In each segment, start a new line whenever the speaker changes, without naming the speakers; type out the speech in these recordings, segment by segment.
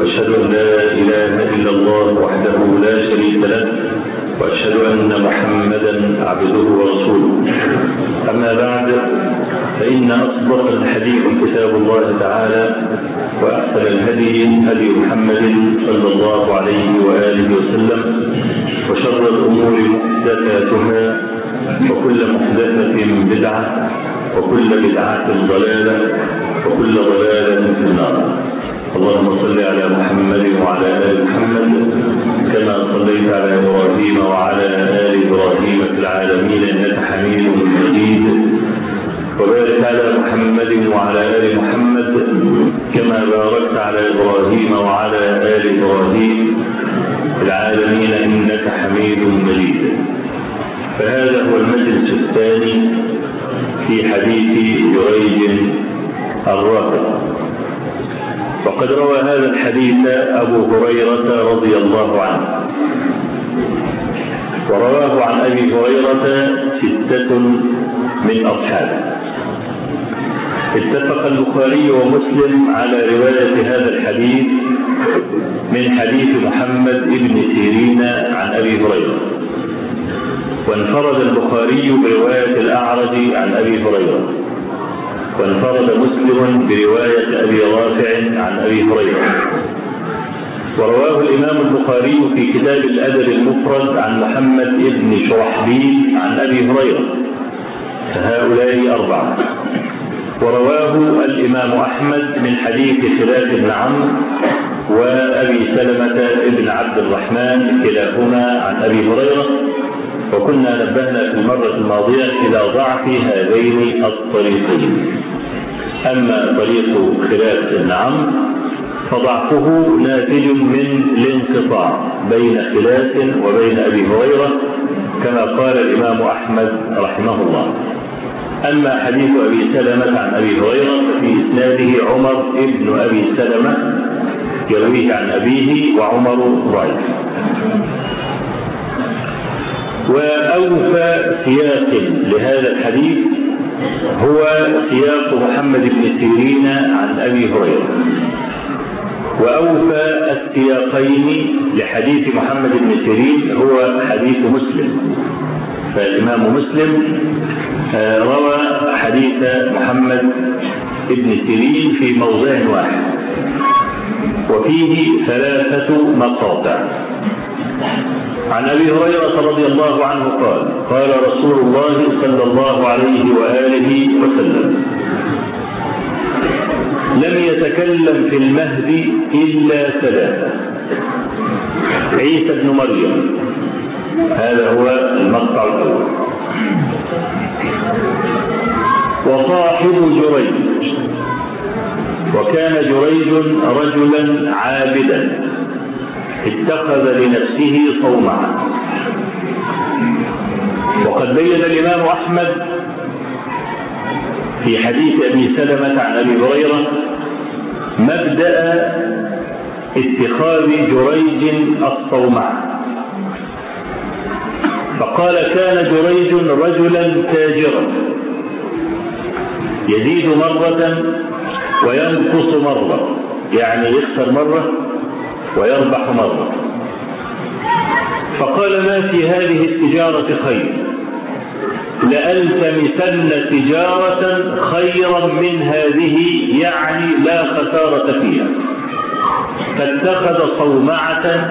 وأشهد أن لا إله إلا الله وحده لا شريك له وأشهد أن محمدا عبده ورسوله أما بعد فإن أصدق الحديث كتاب الله تعالى وأحسن الهدي هدي محمد صلى الله عليه وآله وسلم وشر الأمور محدثاتها وكل محدثة بدعة وكل بدعة ضلالة وكل ضلالة في النار اللهم صل على محمد وعلى آل محمد كما صليت على إبراهيم وعلى آل إبراهيم في العالمين إنك حميد مجيد وبارك على محمد وعلى آل محمد كما باركت على إبراهيم وعلى آل إبراهيم في العالمين إنك حميد مجيد فهذا هو المجلس الثاني في حديث جريج الرافع وقد روى هذا الحديث أبو هريرة رضي الله عنه ورواه عن أبي هريرة ستة من أصحابه اتفق البخاري ومسلم على رواية هذا الحديث من حديث محمد بن سيرين عن أبي هريرة وانفرد البخاري برواية الأعرج عن أبي هريرة وانفرد مسلم برواية أبي رافع عن أبي هريرة ورواه الإمام البخاري في كتاب الأدب المفرد عن محمد بن شرحبيل عن أبي هريرة فهؤلاء أربعة ورواه الإمام أحمد من حديث خلاف بن عمرو وأبي سلمة بن عبد الرحمن كلاهما عن أبي هريرة وكنا نبهنا في المرة الماضية إلى ضعف هذين الطريقين أما طريق خلاف بن عمرو فضعفه ناتج من الانقطاع بين خلاف وبين أبي هريرة كما قال الإمام أحمد رحمه الله أما حديث أبي سلمة عن أبي هريرة ففي إسناده عمر ابن أبي سلمة يرويه عن أبيه وعمر ضعيف وأوفى سياق لهذا الحديث هو سياق محمد بن سيرين عن أبي هريرة وأوفى السياقين لحديث محمد بن سيرين هو حديث مسلم فالإمام مسلم روى حديث محمد بن سيرين في موضع واحد وفيه ثلاثة مقاطع عن ابي هريره رضي الله عنه قال قال رسول الله صلى الله عليه واله وسلم لم يتكلم في المهد الا ثلاثه عيسى بن مريم هذا هو المقطع الاول وصاحب جريج وكان جريج رجلا عابدا اتخذ لنفسه صومعا وقد بين الإمام أحمد في حديث أبي سلمة عن أبي هريرة مبدأ اتخاذ جريج الصومعة فقال كان جريج رجلا تاجرا يزيد مرة وينقص مرة يعني يخسر مرة ويربح مرة فقال ما في هذه التجارة خير لألتمسن تجارة خيرا من هذه يعني لا خسارة فيها فاتخذ صومعة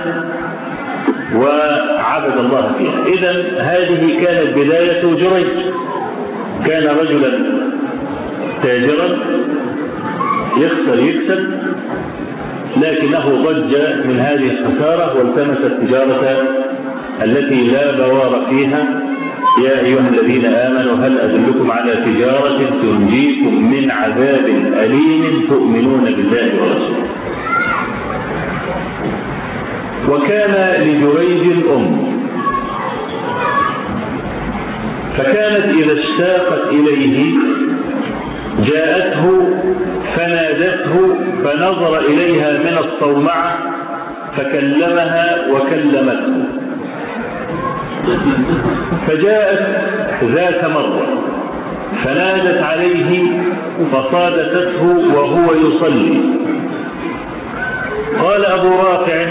وعبد الله فيها إذا هذه كانت بداية جريج كان رجلا تاجرا يخسر يكسب لكنه ضج من هذه الخسارة والتمس التجارة التي لا بوار فيها يا أيها الذين آمنوا هل أدلكم على تجارة تنجيكم من عذاب أليم تؤمنون بالله ورسوله وكان لجريج أم فكانت إذا اشتاقت إليه جاءته فنادته فنظر إليها من الصومعة فكلمها وكلمته فجاءت ذات مرة فنادت عليه فصادته وهو يصلي قال أبو رافع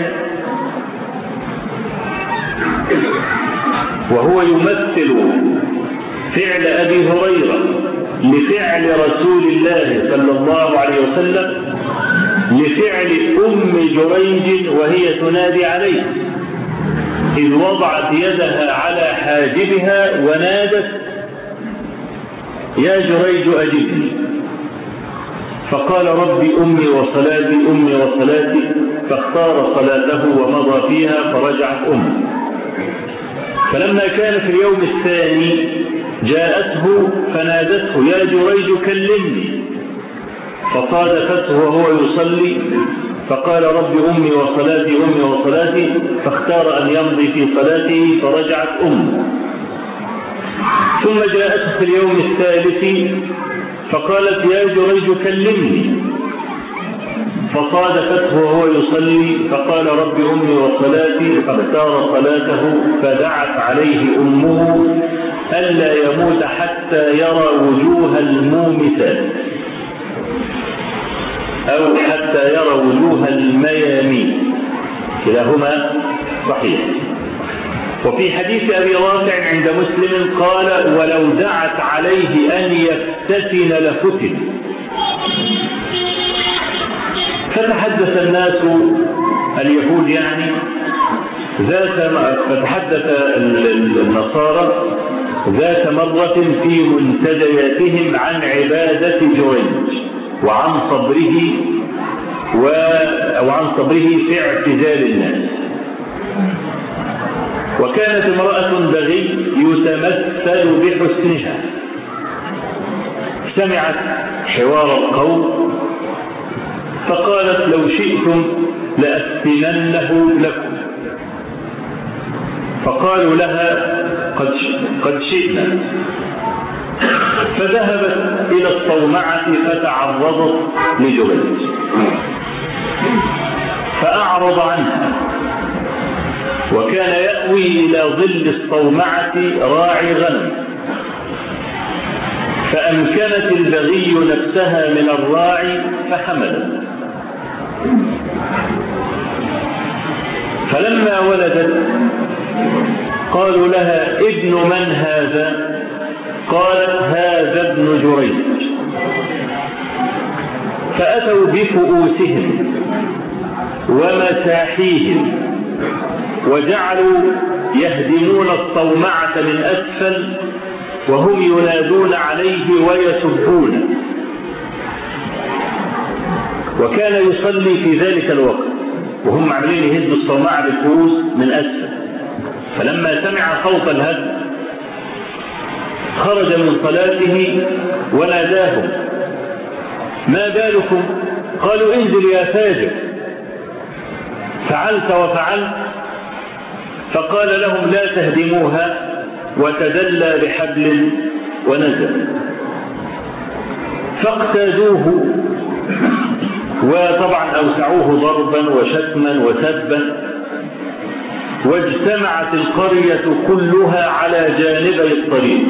وهو يمثل فعل أبي هريرة لفعل رسول الله صلى الله عليه وسلم لفعل أم جريج وهي تنادي عليه إذ وضعت يدها على حاجبها ونادت يا جريج أجبني فقال ربي أمي وصلاتي أمي وصلاتي فاختار صلاته ومضى فيها فرجعت أمه فلما كان في اليوم الثاني جاءته فنادته يا جريج كلمني فصادفته وهو يصلي فقال رب أمي وصلاتي أمي وصلاتي فاختار أن يمضي في صلاته فرجعت أمه ثم جاءته في اليوم الثالث فقالت يا جريج كلمني فصادفته وهو يصلي فقال رب أمي وصلاتي فاختار صلاته فدعت عليه أمه ألا يموت حتى يرى وجوه المومسات أو حتى يرى وجوه الميامين كلاهما صحيح وفي حديث أبي رافع عند مسلم قال ولو دعت عليه أن يفتتن لفتن فتحدث الناس اليهود يعني ذات فتحدث النصارى ذات مرة في منتدياتهم عن عبادة جريج وعن صبره و أو عن صبره في اعتزال الناس وكانت امرأة بغي يتمثل بحسنها سمعت حوار القوم فقالت لو شئتم لأفتننه لكم فقالوا لها قد قد شئنا فذهبت إلى الصومعة فتعرضت لجريج فأعرض عنها وكان يأوي إلى ظل الصومعة راعي غنم فأمكنت البغي نفسها من الراعي فحملت فلما ولدت قالوا لها ابن من هذا قالت هذا ابن جريج فأتوا بفؤوسهم ومساحيهم وجعلوا يهدمون الصومعة من أسفل وهم ينادون عليه ويسبونه وكان يصلي في ذلك الوقت وهم عاملين يهدوا الصومعة بالفؤوس من أسفل فلما سمع صوت الهد خرج من صلاته وناداهم ما بالكم قالوا انزل يا فاجر فعلت وفعلت فقال لهم لا تهدموها وتدلى بحبل ونزل فاقتادوه وطبعا أوسعوه ضربا وشتما وسبا واجتمعت القرية كلها على جانبي الطريق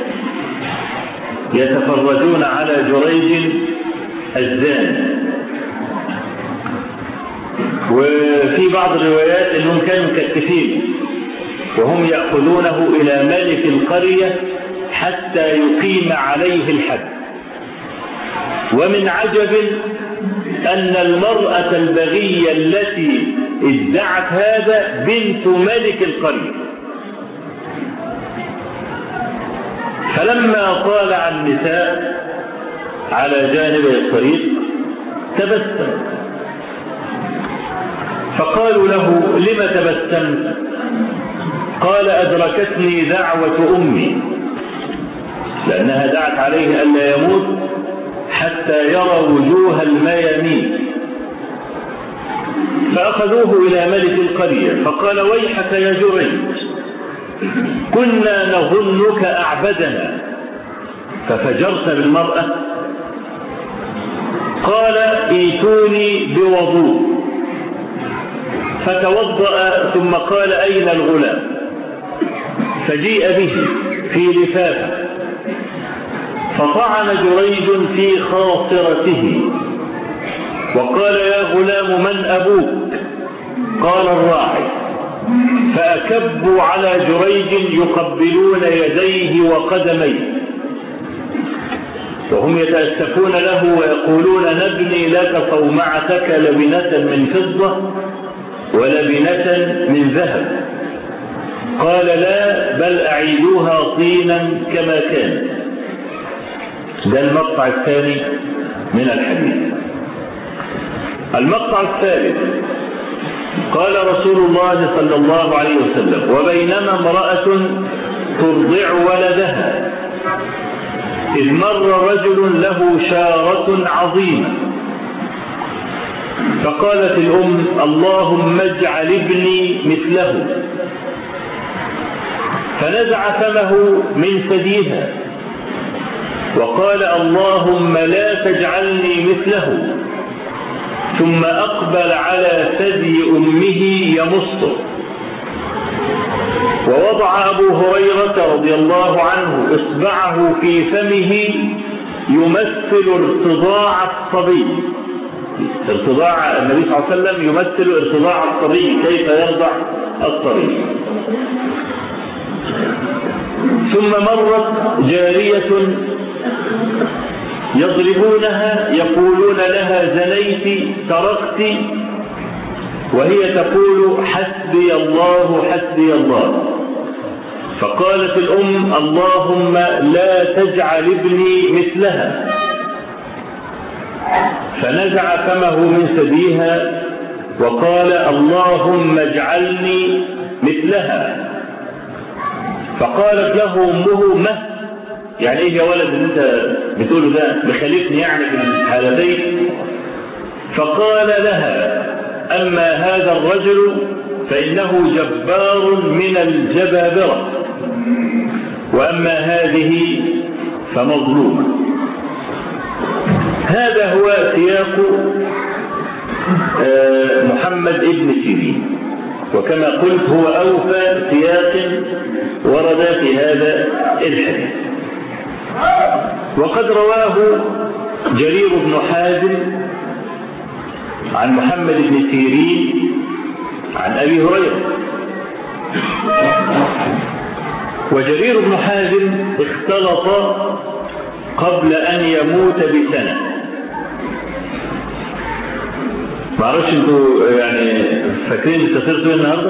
يتفرجون على جريج الزاني وفي بعض الروايات انهم كانوا مكتفين وهم يأخذونه إلى ملك القرية حتى يقيم عليه الحد ومن عجب أن المرأة البغية التي ادعت هذا بنت ملك القرية فلما طالع النساء على جانب الطريق تبسم فقالوا له لم تبسمت قال أدركتني دعوة أمي لأنها دعت عليه ألا يموت حتى يرى وجوه الميامين فأخذوه إلى ملك القرية فقال ويحك يا جريج كنا نظنك أعبدنا ففجرت بالمرأة قال ايتوني بوضوء فتوضأ ثم قال أين الغلام فجيء به في لفافة فطعن جريج في خاصرته وقال يا غلام من أبوك قال الراعي فأكبوا على جريج يقبلون يديه وقدميه وهم يتأسفون له ويقولون نبني لك صومعتك لبنة من فضة ولبنة من ذهب قال لا بل أعيدوها طينا كما كان ده المقطع الثاني من الحديث المقطع الثالث قال رسول الله صلى الله عليه وسلم وبينما امرأة ترضع ولدها إذ مر رجل له شارة عظيمة فقالت الأم اللهم اجعل ابني مثله فنزع فمه من ثديها وقال اللهم لا تجعلني مثله ثم أقبل على ثدي أمه يمصه ووضع أبو هريرة رضي الله عنه إصبعه في فمه يمثل ارتضاع الصبي ارتضاع النبي صلى الله عليه وسلم يمثل ارتضاع الصبي كيف يرضع الصبي ثم مرت جارية يضربونها يقولون لها زنيت تركت وهي تقول حسبي الله حسبي الله فقالت الأم اللهم لا تجعل ابني مثلها فنزع فمه من ثديها وقال اللهم اجعلني مثلها فقالت له امه مه يعني ايه يا ولد اللي انت بتقوله ده بخالفني يعني في الحالتين فقال لها اما هذا الرجل فانه جبار من الجبابره واما هذه فمظلومه هذا هو سياق محمد ابن سيرين وكما قلت هو أوفى سياق ورد في هذا الحديث وقد رواه جرير بن حازم عن محمد بن سيرين عن أبي هريرة وجرير بن حازم اختلط قبل أن يموت بسنة ما اعرفش انتوا يعني فاكرين انت صرتوا ايه النهارده؟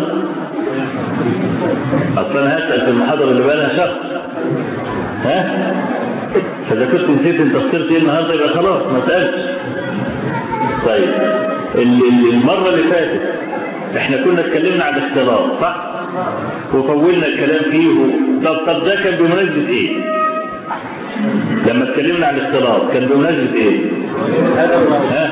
اصل انا هسال في المحاضره اللي بقى لها شهر ها؟ فاذا كنت نسيت انت خسرت ايه النهارده يبقى خلاص ما سالتش طيب المره اللي فاتت احنا كنا اتكلمنا عن الاختلاط صح؟ وطولنا الكلام فيه طب طب ده كان بمناسبه ايه؟ لما اتكلمنا عن الاختلاط كان بمناسبه ايه؟ ها؟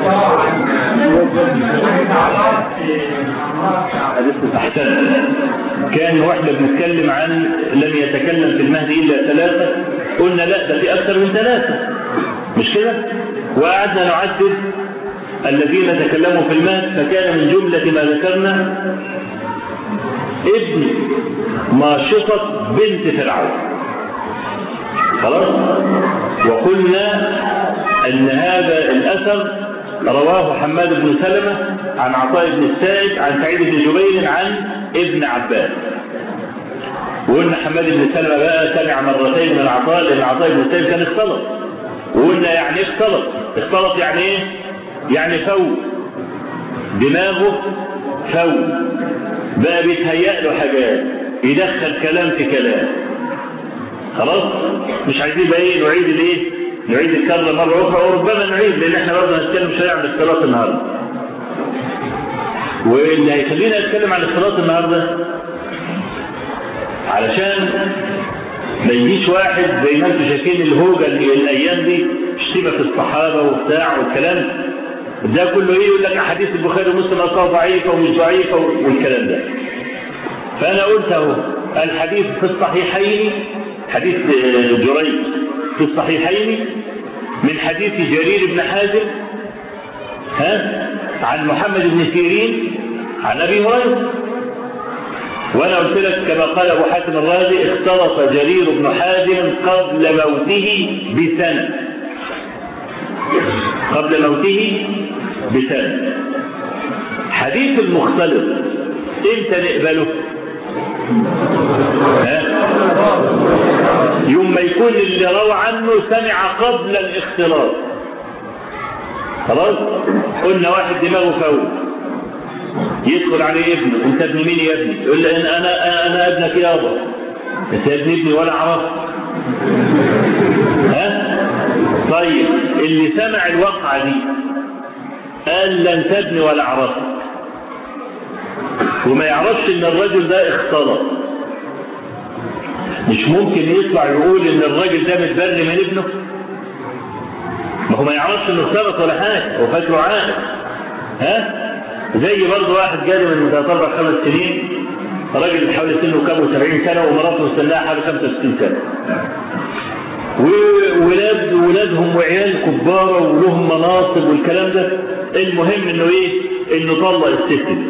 احسن كان واحنا بنتكلم عن لم يتكلم في المهد الا ثلاثه قلنا لا ده في اكثر من ثلاثه مش كده وقعدنا نعدد الذين تكلموا في المهد فكان من جمله ما ذكرنا ابن ماشطه بنت فرعون خلاص وقلنا ان هذا الاثر رواه حماد بن سلمة عن عطاء بن السائب عن سعيد بن جبير عن ابن عباس وقلنا حماد بن سلمة بقى سمع مرتين من عطاء لأن عطاء بن السائب كان اختلط وقلنا يعني ايه اختلط اختلط يعني ايه يعني فوت دماغه فوت بقى بيتهيأ له حاجات يدخل كلام في كلام خلاص مش عايزين بقى ايه نعيد الايه نعيد الكرة مرة أخرى وربما نعيد لأن احنا برضه هنتكلم شوية عن الاختلاط النهاردة. واللي هيخلينا نتكلم عن الاختلاط النهاردة علشان ما يجيش واحد زي ما انتم شايفين الهوجة اللي الأيام دي شتيمة في الصحابة وبتاع والكلام ده كله ايه يقول لك أحاديث البخاري ومسلم أصلا ضعيفة ومش ضعيفة والكلام ده. فأنا قلت أهو الحديث في الصحيحين حديث جريج في الصحيحين من حديث جرير بن حازم ها عن محمد بن سيرين عن ابي هريره وانا قلت لك كما قال ابو حاتم الرازي اختلط جرير بن حازم قبل موته بسنه قبل موته بسند حديث المختلط امتى نقبله ها يوم ما يكون اللي روى عنه سمع قبل الاختلاط خلاص قلنا واحد دماغه فوق يدخل عليه ابنه انت ابن مين يا ابني يقول له انا انا انا ابنك يابا انت يا ابن ابني ولا عرفت ها طيب اللي سمع الواقعه دي قال لن تبني ولا عرفت وما يعرفش ان الرجل ده اختلط مش ممكن يطلع يقول ان الراجل ده متبري من ابنه ما هو ما يعرفش انه اختلط ولا حاجه هو فاكره عاقل ها زي برضه واحد جالي من ثلاث اربع خمس سنين راجل حوالي سنه كام 70 سنه ومراته مستناها حوالي 65 سنه وولاد ولادهم وعيال كباره ولهم مناصب والكلام ده المهم انه ايه انه طلق الست دي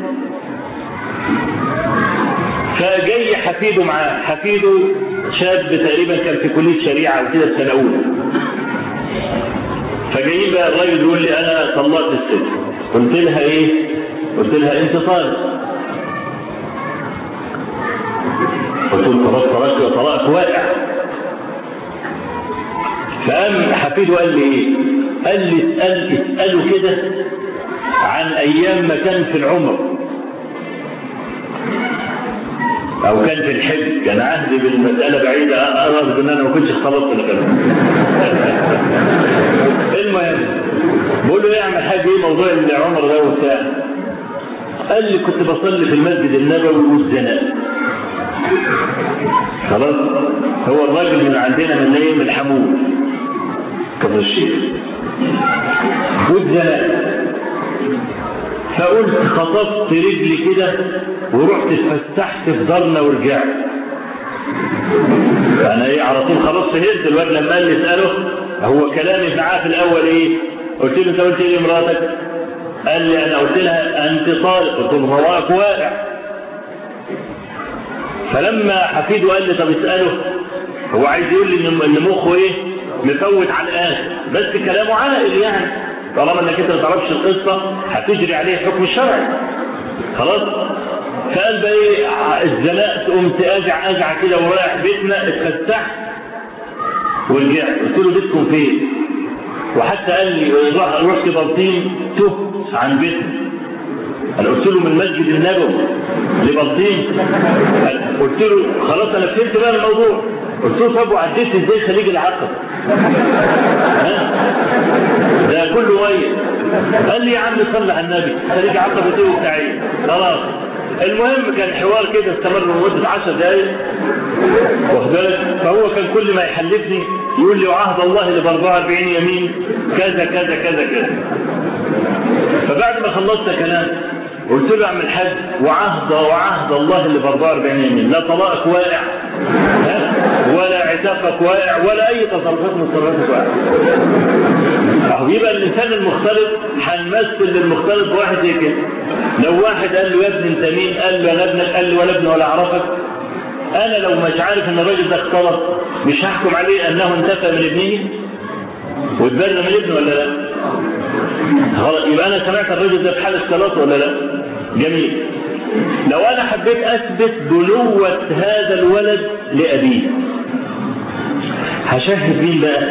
فجاي حفيده معاه حفيده شاب تقريبا كان في كليه شريعه وكده في سنه اولى فجايين بقى الراجل يقول لي انا طلقت الست قلت لها ايه قلت لها انت طالق قلت له خلاص طلاق طلاق واقع فقام حفيده قال لي ايه قال لي اسال اساله كده عن ايام ما كان في العمر او كان في الحج كان عهدي بالمساله بعيده ارغب ان انا ما كنتش اختلطت الكلام المهم بقول له اعمل حاجه ايه موضوع العمر ده وبتاع قال لي كنت بصلي في المسجد النبوي والزنا خلاص هو الراجل من عندنا من ايه من حمود كفر الشيخ والزنا فقلت خطفت رجلي كده ورحت اتفسحت في دارنا ورجعت انا ايه على طول خلاص فهمت الواد لما قال لي اساله هو كلامي معاه في الاول ايه قلت له انت قلت ايه لمراتك قال لي انا قلت لها انت طالق قلت له هواك واقع فلما حفيده قال لي طب اساله هو عايز يقول لي ان مخه ايه مفوت على الاخر بس كلامه عاقل يعني طالما انك انت ما تعرفش القصه هتجري عليه الحكم الشرعي خلاص فقال بقى ايه اتزنقت قمت اجع اجع كده ورايح بيتنا اتفسحت ورجعت قلت له بيتكم فين؟ وحتى قال لي رحت بلطيم تهت عن بيتنا انا قلت له من مسجد النبوي لبلطيم قلت له خلاص انا فهمت بقى الموضوع قلت له طب وعديت ازاي خليج العقبه ده كله ميت قال لي يا عم صلي على النبي خليج عقبه ايه وبتاع خلاص المهم كان حوار كده استمر لمده 10 دقائق واخد بالك فهو كان كل ما يحلفني يقول لي وعهد الله اللي ب 44 يمين كذا كذا كذا كذا فبعد ما خلصت كلام قلت له اعمل حج وعهد وعهد الله اللي ب 44 يمين لا طلاقك واقع ولا عتاقك واقع ولا اي تصرفات من تصرفاتك واقع اهو يبقى الانسان المختلط هنمثل للمختلط بواحد زي كده لو واحد قال له يا ابني انت مين قال له انا ابنك قال له ولا ابني ولا اعرفك انا لو مش عارف ان الراجل ده اختلط مش هحكم عليه انه انتفى من ابنه واتبرى من ابنه ولا لا خلاص يبقى انا سمعت الراجل ده في حال اختلاط ولا لا جميل لو انا حبيت اثبت بنوة هذا الولد لابيه هشهد مين بقى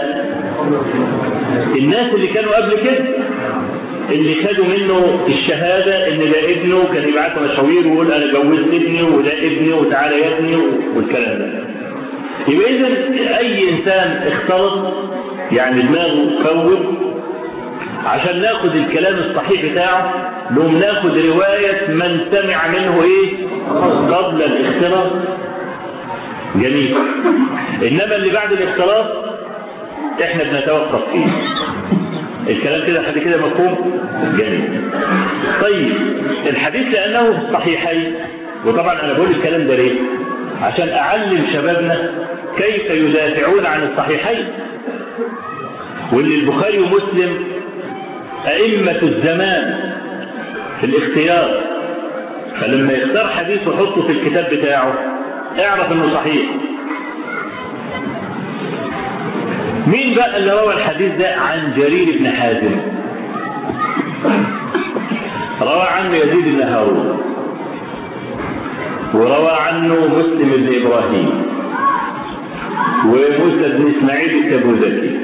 الناس اللي كانوا قبل كده اللي خدوا منه الشهادة ان ده ابنه كان يبعت مشاوير ويقول انا جوزت ابني وده ابني وتعالى يا ابني والكلام ده يبقى اذا اي انسان اختلط يعني دماغه فوت عشان ناخد الكلام الصحيح بتاعه نقوم ناخد رواية من سمع منه ايه قبل الاختلاط جميل انما اللي بعد الاختلاط احنا بنتوقف فيه الكلام كده لحد كده مفهوم جميل طيب الحديث لانه في الصحيحين وطبعا انا بقول الكلام ده ليه عشان اعلم شبابنا كيف يدافعون عن الصحيحين واللي البخاري ومسلم أئمة الزمان في الاختيار فلما يختار حديث ويحطه في الكتاب بتاعه اعرف انه صحيح مين بقى اللي روى الحديث ده عن جرير بن حازم روى عنه يزيد بن هارون وروى عنه مسلم بن ابراهيم وموسى بن اسماعيل التبوذكي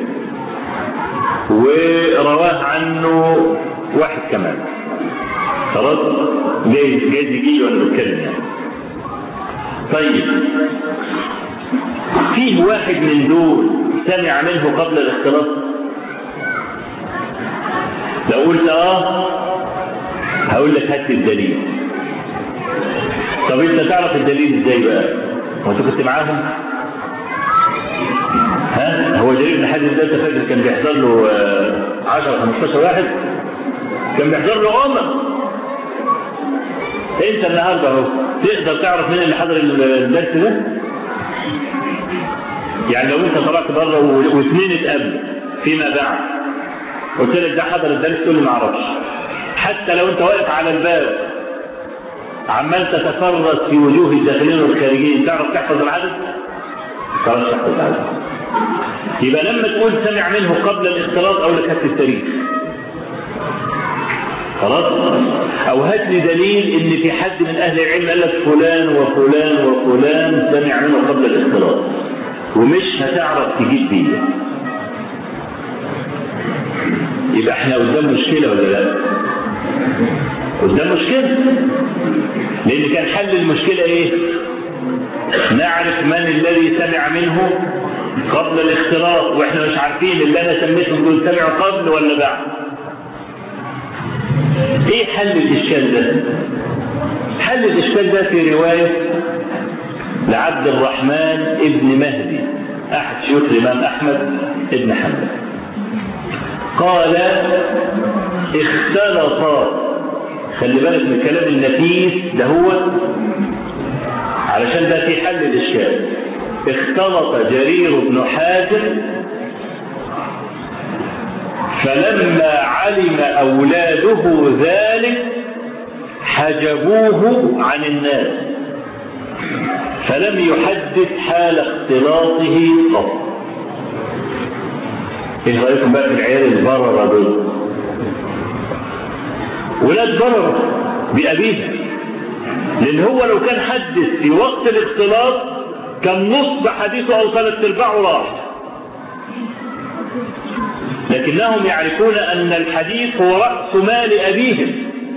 ورواه عنه واحد كمان خلاص جايز جايز يجي وانا بتكلم يعني طيب فيه واحد من دول سمع منه قبل الاختلاط لو قلت اه هقول لك هات الدليل طب انت تعرف الدليل ازاي بقى وانت كنت معاهم ها هو جرير بن حازم ده انت فاكر كان بيحضر له 10 15 واحد كان بيحضر له امه انت النهارده اهو تقدر تعرف مين اللي حضر الدرس ده يعني لو انت طلعت بره واثنين اتقابلوا فيما بعد قلت لك ده حضر الدرس تقول لي ما اعرفش حتى لو انت واقف على الباب عمال تتفرس في وجوه الداخلين والخارجين تعرف تحفظ العدد؟ تعرف تحفظ العدد يبقى لما تقول سمع منه قبل الاختلاط او لك هات التاريخ خلاص او هات لي دليل ان في حد من اهل العلم قال لك فلان وفلان وفلان سمع منه قبل الاختلاط ومش هتعرف تجيب بيه يبقى احنا قدام مشكله ولا لا قدام مشكله لان كان حل المشكله ايه نعرف من الذي سمع منه قبل الاختلاط واحنا مش عارفين اللي انا سميتهم دول سمعوا قبل ولا بعد ايه حل الاشكال ده حل الاشكال ده في روايه لعبد الرحمن ابن مهدي احد شيوخ الامام احمد ابن حنبل قال اختلط خلي بالك من الكلام النفيس ده هو علشان ده في حل الاشكال اختلط جرير بن حازم فلما علم اولاده ذلك حجبوه عن الناس فلم يحدث حال اختلاطه قط ايه رايكم بقى في العيال البرره دول ولاد برره بابيها لان هو لو كان حدث في وقت الاختلاط كان نص حديثه او ثلاث ارباعه راح لكنهم يعرفون ان الحديث هو راس مال ابيهم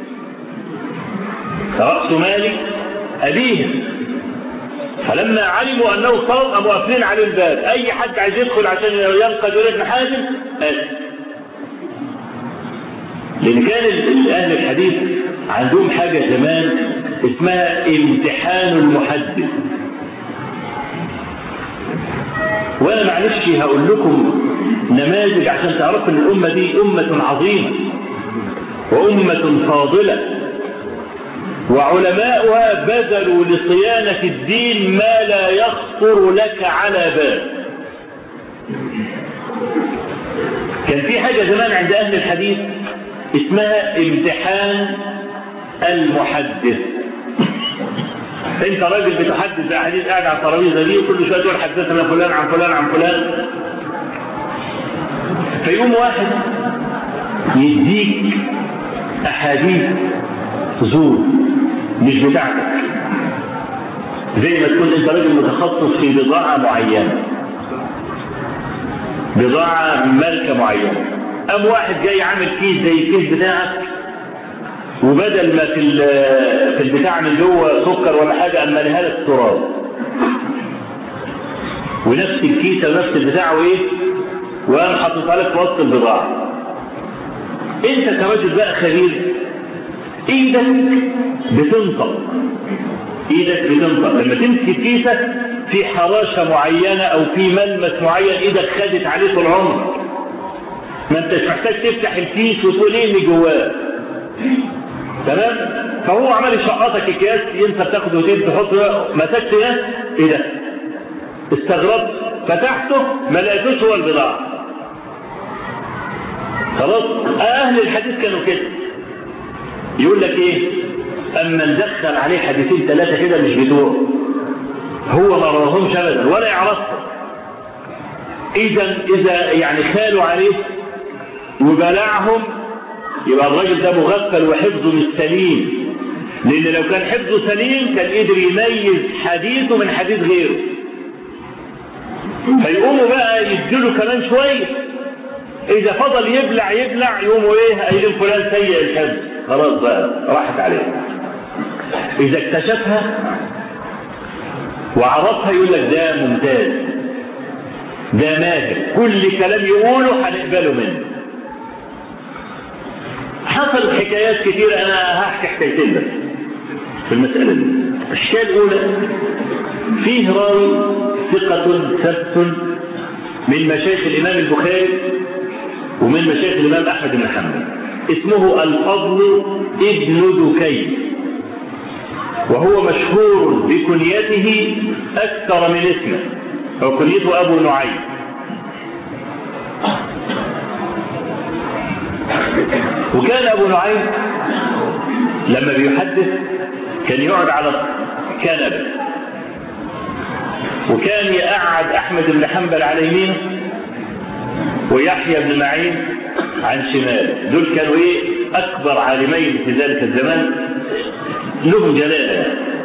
راس مال ابيهم فلما علموا انه صوم قاموا قافلين عليه الباب اي حد عايز يدخل عشان ينقذ ولد ابن حازم قال لان كان اهل الحديث عندهم حاجه زمان اسمها امتحان المحدث وانا معلش هقول لكم نماذج عشان تعرفوا ان الامه دي امه عظيمه وامه فاضله وعلماؤها بذلوا لصيانه الدين ما لا يخطر لك على بال كان في حاجه زمان عند اهل الحديث اسمها امتحان المحدث انت راجل بتحدث احاديث قاعد على الترابيزه دي وكل شويه تقول حدثنا فلان عن فلان عن فلان فيقوم واحد يديك احاديث زور مش بتاعتك زي ما تكون انت راجل متخصص في بضاعه معينه بضاعه ماركه معينه قام واحد جاي عامل كيس زي الكيس بتاعك وبدل ما في في البتاع من جوه سكر ولا حاجه اما لها لك تراب ونفس الكيسه ونفس البتاع وايه وقام حاططها لك في وسط البضاعه انت كراجل بقى خبير ايدك بتنطق ايدك بتنطق لما تمسك الكيسه في حراشه معينه او في ملمس معين ايدك خدت عليه طول عمرك ما انتش محتاج تفتح الكيس وتقول ايه اللي جواه تمام فهو عمال يشقطك الكياس ينسى بتاخد وتدي تحط مسكت ده ايه ده استغربت فتحته ما لقيتوش هو البضاعه خلاص اهل الحديث كانوا كده يقول لك ايه اما ندخل عليه حديثين ثلاثه كده مش بتوع هو ما رواهمش ابدا ولا يعرفهم اذا اذا يعني خالوا عليه وبلعهم يبقى الراجل ده مغفل وحفظه مش سليم لان لو كان حفظه سليم كان قدر يميز حديثه من حديث غيره فيقوموا بقى يديله كمان شويه اذا فضل يبلع يبلع يقوموا ايه قايلين فلان سيء الحفظ خلاص بقى راحت عليه اذا اكتشفها وعرفها يقول لك ده ممتاز ده ماهر كل كلام يقوله هنقبله منه حصلت حكايات كتير انا هحكي حكايتين بس في المسألة دي الحكاية الأولى فيه راوي ثقة ثبت من مشايخ الإمام البخاري ومن مشايخ الإمام أحمد بن حنبل اسمه الفضل ابن دكين وهو مشهور بكنيته أكثر من اسمه أو كنيته أبو نعيم وكان أبو نعيم لما بيحدث كان يقعد على كنبة وكان يقعد أحمد بن حنبل على يمينه ويحيى بن معين عن شماله دول كانوا ايه اكبر عالمين في ذلك الزمان لهم جلاله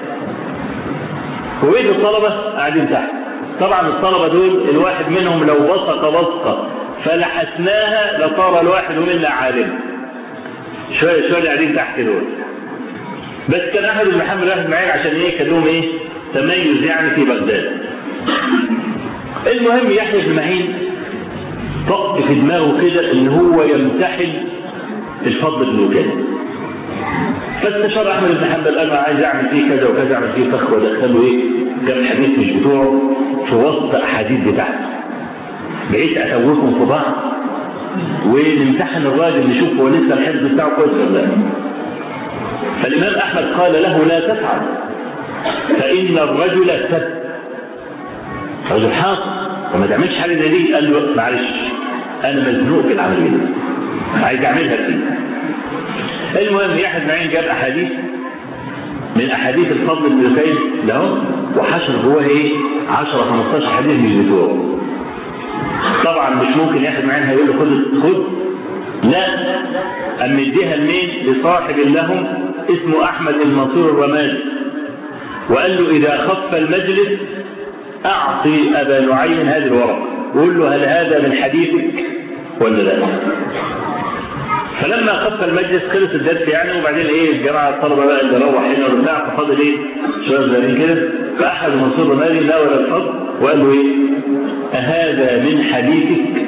وبيت الطلبه قاعدين تحت طبعا الطلبه دول الواحد منهم لو بصق بصقه فلحسناها لصار الواحد منا عالم شويه شويه قاعدين تحت دول بس كان احمد بن حنبل واحد معين عشان ايه كان لهم ايه تميز يعني في بغداد المهم يحيى بن معين طق في دماغه كده ان هو يمتحن الفضل بن وكاله فاستشار احمد بن حنبل قال عايز اعمل فيه كذا وكذا اعمل فيه فخ وادخله ايه كم حديث مش بتوعه في وسط احاديث بتاعته بقيت اتوههم في بعض ونمتحن الراجل نشوف هو لسه الحفظ بتاعه كويس ولا لا فالامام احمد قال له لا تفعل فان الرجل سب رجل حاصل وما تعملش حاجه زي دي قال له معلش انا مزنوق في العمليه دي عايز اعملها فيه المهم يحيى بن معين جاب احاديث من احاديث الفضل بن زكير له وحشر جواه ايه 10 15 حديث مش بتوعه طبعا مش ممكن يحيى بن معين هيقول له خد خد لا أم مديها لمين لصاحب لهم اسمه احمد المنصور الرمادي وقال له اذا خف المجلس اعطي ابا نعيم هذه الورقه وقول له هل هذا من حديثك ولا لا فلما خف المجلس خلص الدرس يعني وبعدين ايه الجماعه الطلبه بقى اللي روح هنا ولا بتاع ففاضل ايه شويه صغيرين كده فاحد منصور مالي ناول الفضل وقال له ايه أهذا من حديثك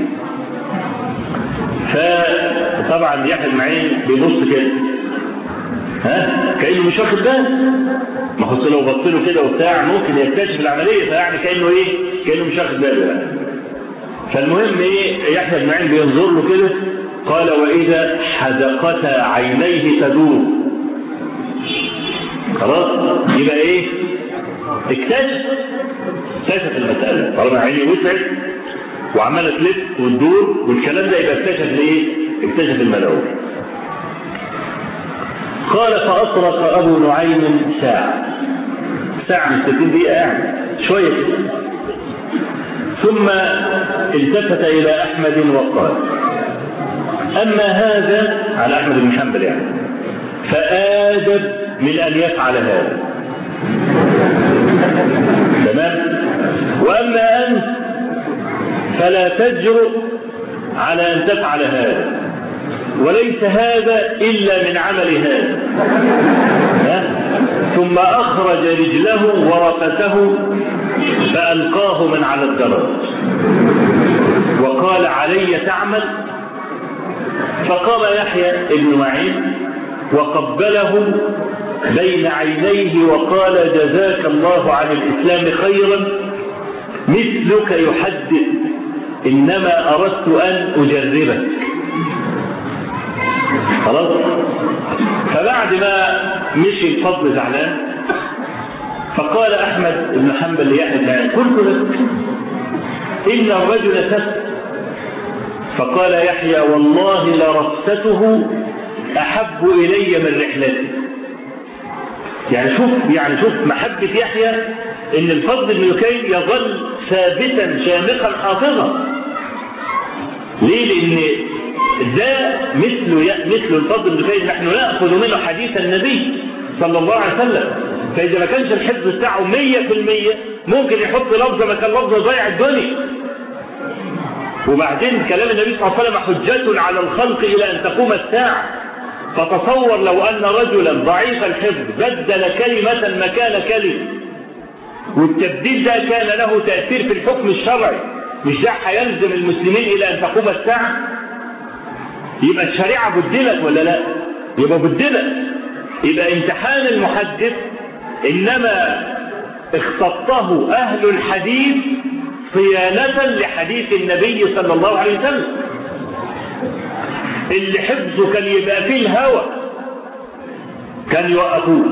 فطبعا يحيى المعين بيبص كده ها كانه مش واخد باله ما هو لو بص له كده وبتاع ممكن يكتشف العمليه فيعني كانه ايه كانه مش واخد باله يعني فالمهم ايه يحيى بن معين بينظر له كده قال واذا حدقتا عينيه تدور خلاص يبقى ايه اكتشف اكتشف المساله طالما عيني وسعت وعماله تلف وتدور والكلام ده يبقى اكتشف لايه؟ اكتشف الملعون قال فأطرق أبو نعيم ساعة ساعة من 60 دقيقة يعني شوية كده ثم التفت إلى أحمد وقال أما هذا على أحمد بن حنبل يعني فآدب من أن يفعل هذا تمام وأما أنت فلا تجرؤ على أن تفعل هذا وليس هذا إلا من عمل هذا ثم أخرج رجله ورقته فألقاه من على الدرج وقال علي تعمل فقام يحيى بن معين وقبله بين عينيه وقال جزاك الله عن الإسلام خيرا مثلك يحدث إنما أردت أن أجربك خلاص فبعد ما مشي الفضل زعلان فقال احمد بن حنبل ليحيى قلت لك ان الرجل سفت فقال يحيى والله لرفسته احب الي من رحلتي يعني شوف يعني شوف محبه يحيى ان الفضل بن لكي يظل ثابتا شامخا حافظا ليه لان ده مثل مثل الفضل بن كيس نحن ناخذ منه حديث النبي صلى الله عليه وسلم فاذا ما كانش الحفظ بتاعه 100% ممكن يحط لفظه مكان لفظه ضيع الدنيا وبعدين كلام النبي صلى الله عليه وسلم حجة على الخلق إلى أن تقوم الساعة فتصور لو أن رجلا ضعيف الحفظ بدل كلمة مكان كلمة والتبديل ده كان له تأثير في الحكم الشرعي مش ده هيلزم المسلمين إلى أن تقوم الساعة يبقى الشريعة بدلت ولا لا يبقى بدلت يبقى امتحان المحدث إنما اختطه أهل الحديث صيانة لحديث النبي صلى الله عليه وسلم اللي حفظه كان يبقى فيه الهوى كان يوقفوه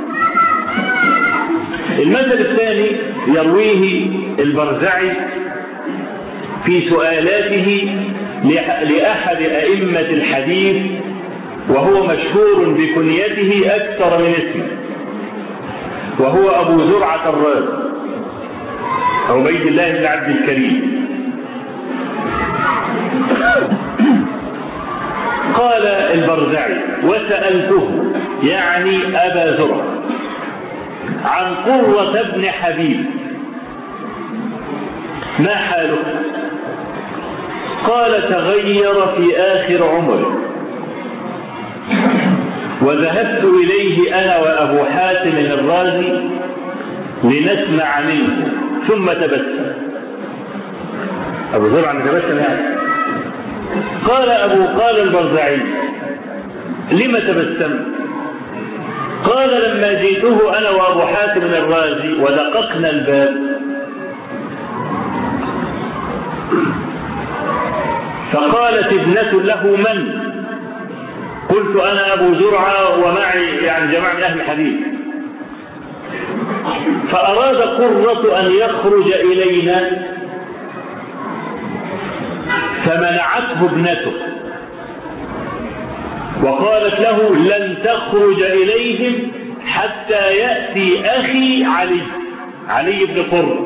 المثل الثاني يرويه البرزعي في سؤالاته لأحد أئمة الحديث وهو مشهور بكنيته أكثر من اسمه وهو أبو زرعة الرازي عبيد الله بن عبد الكريم قال البرزعي وسألته يعني أبا زرع عن قرة بن حبيب ما حاله قال تغير في آخر عمره وذهبت إليه أنا وأبو حاتم الرازي لنسمع منه ثم تبسم أبو زرع تبسم يعني قال أبو قال البرزعي لم تبسم قال لما جئته أنا وأبو حاتم الرازي ودققنا الباب فقالت ابنة له من قلت أنا أبو زرعة ومعي يعني جماعة من أهل الحديث فأراد قرة أن يخرج إلينا فمنعته ابنته وقالت له لن تخرج إليهم حتى يأتي أخي علي علي بن قرة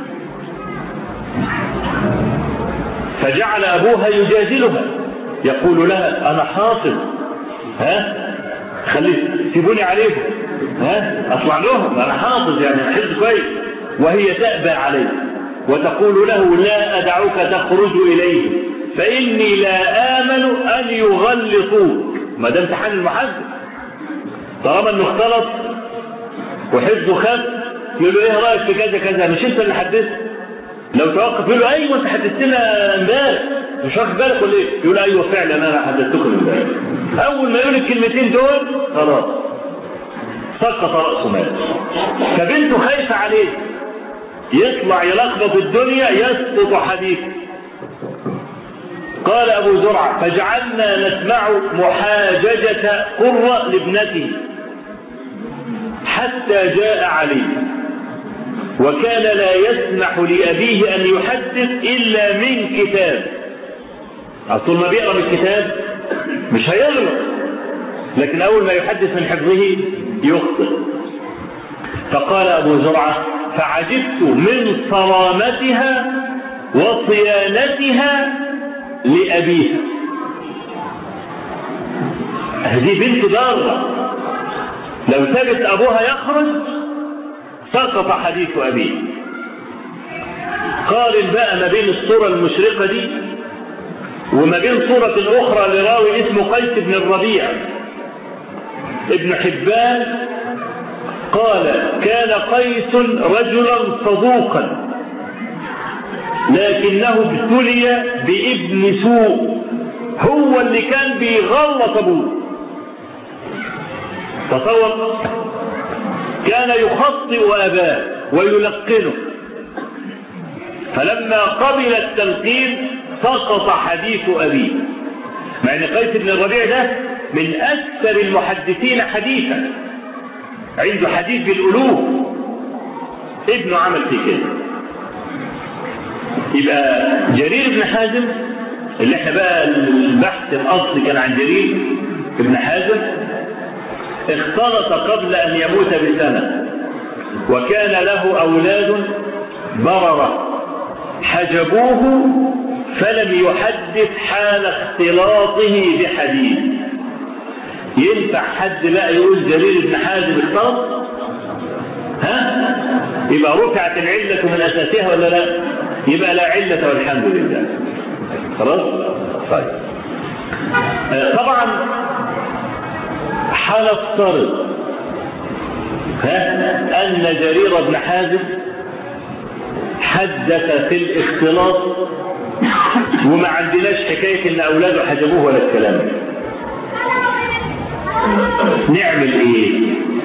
فجعل أبوها يجادلها يقول لها أنا حاصل ها خلي سيبوني عليهم ها اطلع لهم انا حافظ يعني حفظ كويس وهي تأبى عليه وتقول له لا أدعوك تخرج إليه فإني لا آمن أن يغلطوك ما ده امتحان المحدث طالما انه اختلط وحفظه خف يقول له ايه رايك في كذا كذا مش انت اللي حدثت لو توقف يقول له ايوه انت حدثتنا امبارح مش واخد بالك ولا ايه؟ يقول ايوه فعلا انا حدثتكم امبارح اول ما يقول الكلمتين دول خلاص سقط راسه مات فبنته خايفه عليه يطلع يلخبط الدنيا يسقط حديث قال ابو زرعه فجعلنا نسمع محاججه قره لابنته حتى جاء علي وكان لا يسمح لأبيه أن يحدث إلا من كتاب طول ما بيقرأ من الكتاب مش هيغلط لكن أول ما يحدث من حفظه يخطئ فقال أبو زرعة فعجبت من صرامتها وصيانتها لأبيها هذه بنت ضارة لو ثبت أبوها يخرج سقط حديث أبيه قارن بقى ما بين الصورة المشرقة دي وما بين صورة أخرى لراوي اسمه قيس بن الربيع ابن حبان قال كان قيس رجلا صدوقا لكنه ابتلي بابن سوء هو اللي كان بيغلط ابوه تصور كان يخطئ أباه ويلقنه فلما قبل التلقين سقط حديث أبيه مع أن قيس بن الربيع ده من أكثر المحدثين حديثا عنده حديث بالألوف ابنه عمل في كده يبقى جرير بن حازم اللي احنا بقى البحث الأصلي كان عن جرير بن حازم اختلط قبل أن يموت بسنة وكان له أولاد بررة حجبوه فلم يحدث حال اختلاطه بحديث ينفع حد بقى يقول جرير بن حازم اختلط ها يبقى رفعت العلة من أساسها ولا لا يبقى لا علة والحمد لله خلاص طيب آه طبعا هنفترض ها أن جرير بن حازم حدث في الاختلاط وما عندناش حكاية ان اولاده حجبوه ولا الكلام نعمل ايه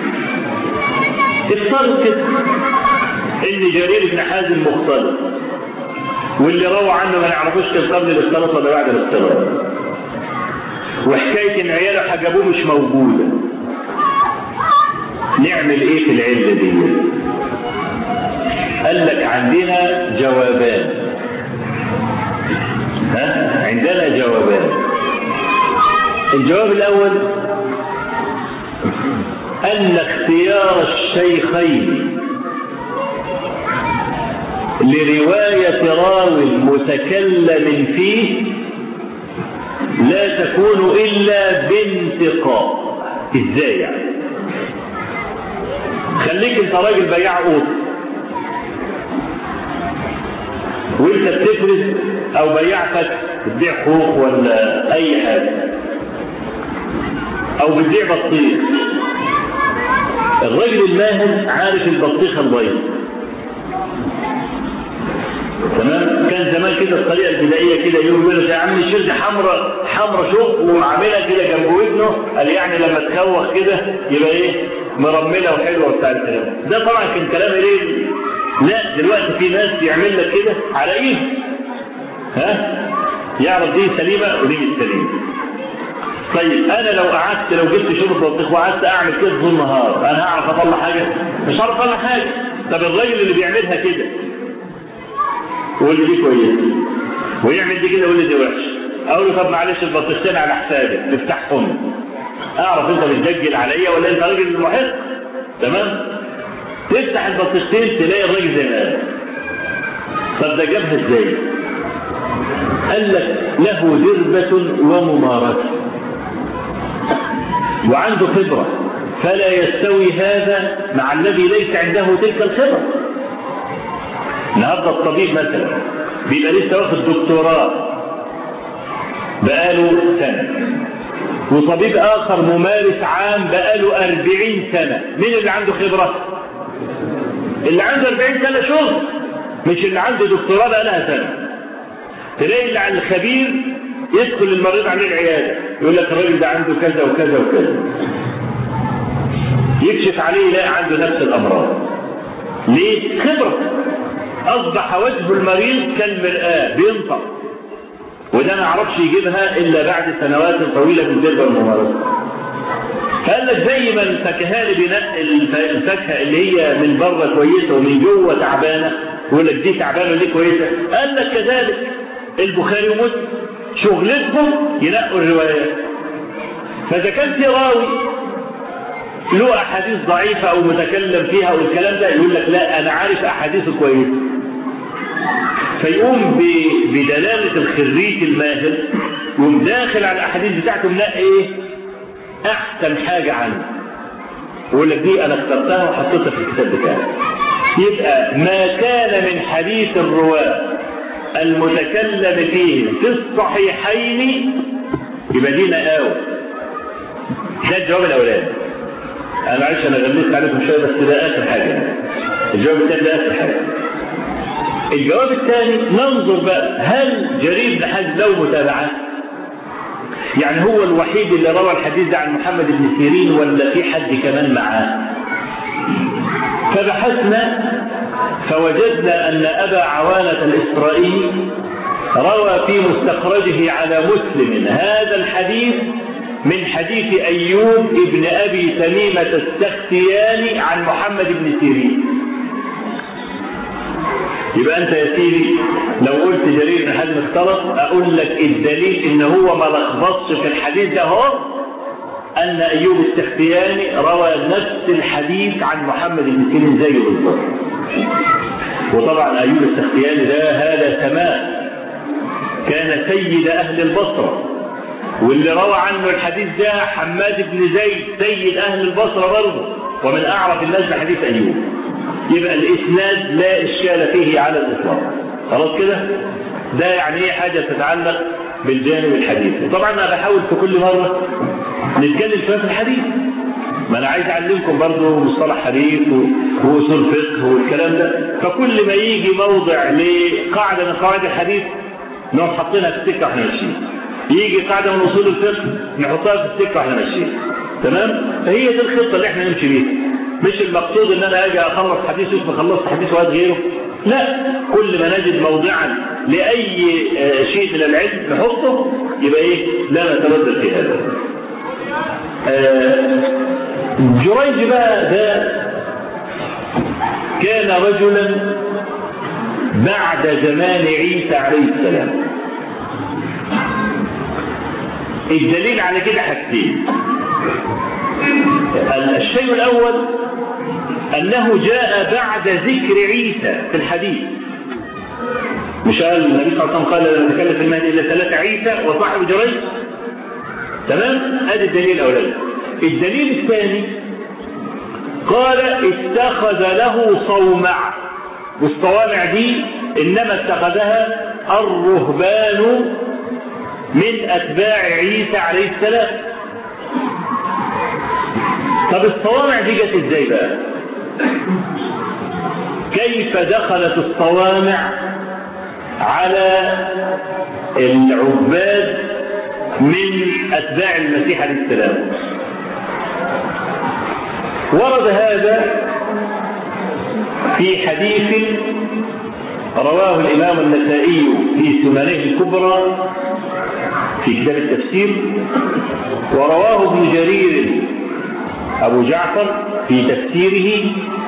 افترض كده ان جرير بن حازم مختلط واللي روى عنه ما نعرفوش كان قبل الاختلاط ولا بعد الاختلاط وحكاية ان عياله حجبوه مش موجودة نعمل ايه في العلة دي قال لك عندنا جوابان ها عندنا جوابان الجواب الاول ان اختيار الشيخين لرواية راوي متكلم فيه لا تكون الا بانتقاء ازاي يعني خليك انت راجل بياع قوط وانت بتفرز او بياع فتح بتبيع خوخ ولا اي حاجه او بتبيع بطيخ الراجل الماهر عارف البطيخه البيض تمام كان زمان كده الطريقه البدائيه كده يقول لك يا عم الشير دي حمرا حمرا شوف وعاملها كده جنب ودنه قال يعني لما تخوخ كده يبقى ايه مرمله وحلوه وبتاع الكلام ده طبعا كان كلام ايه لا دلوقتي في ناس يعمل لك كده على ايه ها يعرف دي سليمه ودي مش سليمه طيب انا لو قعدت لو جبت شرب بطيخ وقعدت اعمل كده طول النهار انا هعرف اطلع حاجه مش هعرف اطلع حاجه طب الراجل اللي بيعملها كده يقول لي دي كويسه ويعمل دي كده يقول لي دي وحشه اقول له طب معلش البطيختين على حسابك نفتحهم اعرف انت بتدجل عليا ولا انت راجل محق تمام تفتح البطيختين تلاقي الراجل زي ما قال طب ده جابها ازاي قال لك له دربة وممارسة وعنده خبرة فلا يستوي هذا مع الذي ليس عنده تلك الخبرة النهارده الطبيب مثلا بيبقى لسه واخد دكتوراه بقاله سنة وطبيب آخر ممارس عام بقاله أربعين سنة مين اللي عنده خبرة؟ اللي عنده أربعين سنة شغل مش اللي عنده دكتوراه بقالها سنة تلاقي اللي على الخبير يدخل المريض عليه العيادة يقول لك الراجل ده عنده كذا وكذا وكذا يكشف عليه يلاقي عنده نفس الأمراض ليه؟ خبرة أصبح وجه المريض كالمرآة بينطق وده ما يعرفش يجيبها إلا بعد سنوات طويلة من تلك الممارسة فقال لك زي ما الفكهاني بينقي الفاكهة اللي هي من بره كويسة ومن جوه تعبانة يقول لك دي تعبانة ودي كويسة قال لك كذلك البخاري ومسلم شغلتهم ينقوا الروايات فإذا كان في راوي له أحاديث ضعيفة أو متكلم فيها أو الكلام ده يقول لك لا أنا عارف أحاديثه كويسة فيقوم بدلالة الخريج الماهر يقوم داخل على الأحاديث بتاعته منقي إيه؟ أحسن حاجة عنه يقول لك دي أنا اخترتها وحطيتها في الكتاب بتاعي يبقى ما كان من حديث الرواة المتكلم فيه في الصحيحين يبقى دي مقاوة ده الجواب الأولاني أنا معلش أنا غلست عليكم شوية بس ده آخر حاجة الجواب الثاني ده آخر حاجة الجواب الثاني ننظر بقى هل جرير بن حازم له متابعات؟ يعني هو الوحيد اللي روى الحديث ده عن محمد بن سيرين ولا في حد كمان معاه؟ فبحثنا فوجدنا أن أبا عوانة الإسرائيلي روى في مستخرجه على مسلم هذا الحديث من حديث أيوب ابن أبي تميمة السختياني عن محمد بن سيرين يبقى أنت يا سيدي لو قلت جرير بن حازم اختلط أقول لك الدليل إن هو ما لخبطش في الحديث ده هو أن أيوب السختياني روى نفس الحديث عن محمد بن سيرين زيه بالظبط وطبعا أيوب السختياني ده هذا سماء كان سيد أهل البصرة واللي روى عنه الحديث ده حماد بن زيد سيد أهل البصرة برضه ومن أعرف الناس بحديث أيوب يبقى الإسناد لا إشكال فيه على الإطلاق خلاص كده ده يعني ايه حاجة تتعلق بالجانب الحديثي طبعا انا بحاول في كل مرة نتكلم شوية في الحديث ما انا عايز اعلمكم برضه مصطلح حديث واصول فقه والكلام ده فكل ما يجي موضع لقاعدة من قواعد الحديث نقوم حاطينها في السكة واحنا ماشيين يجي قاعدة من اصول الفقه نحطها في السكة واحنا ماشيين تمام فهي دي الخطة اللي احنا نمشي بيها مش المقصود ان انا اجي اخلص حديث اسمه خلصت حديث وقت غيره لا كل ما نجد موضعا لاي شيء من العلم نحطه يبقى ايه لا نتردد في هذا جريج بقى ده كان رجلا بعد زمان عيسى عليه السلام الدليل على كده حاجتين الشيء الاول انه جاء بعد ذكر عيسى في الحديث مش قال النبي صلى الله عليه وسلم قال لا نتكلم في المهدي الا ثلاثه عيسى وصاحب جريج تمام ادي الدليل الاولاني الدليل الثاني قال اتخذ له صومع والصوامع دي انما اتخذها الرهبان من اتباع عيسى عليه السلام طب الصوامع دي جت ازاي بقى كيف دخلت الصوامع على العباد من اتباع المسيح عليه السلام ورد هذا في حديث رواه الامام النسائي في سننه الكبرى في كتاب التفسير ورواه ابن جرير أبو جعفر في تفسيره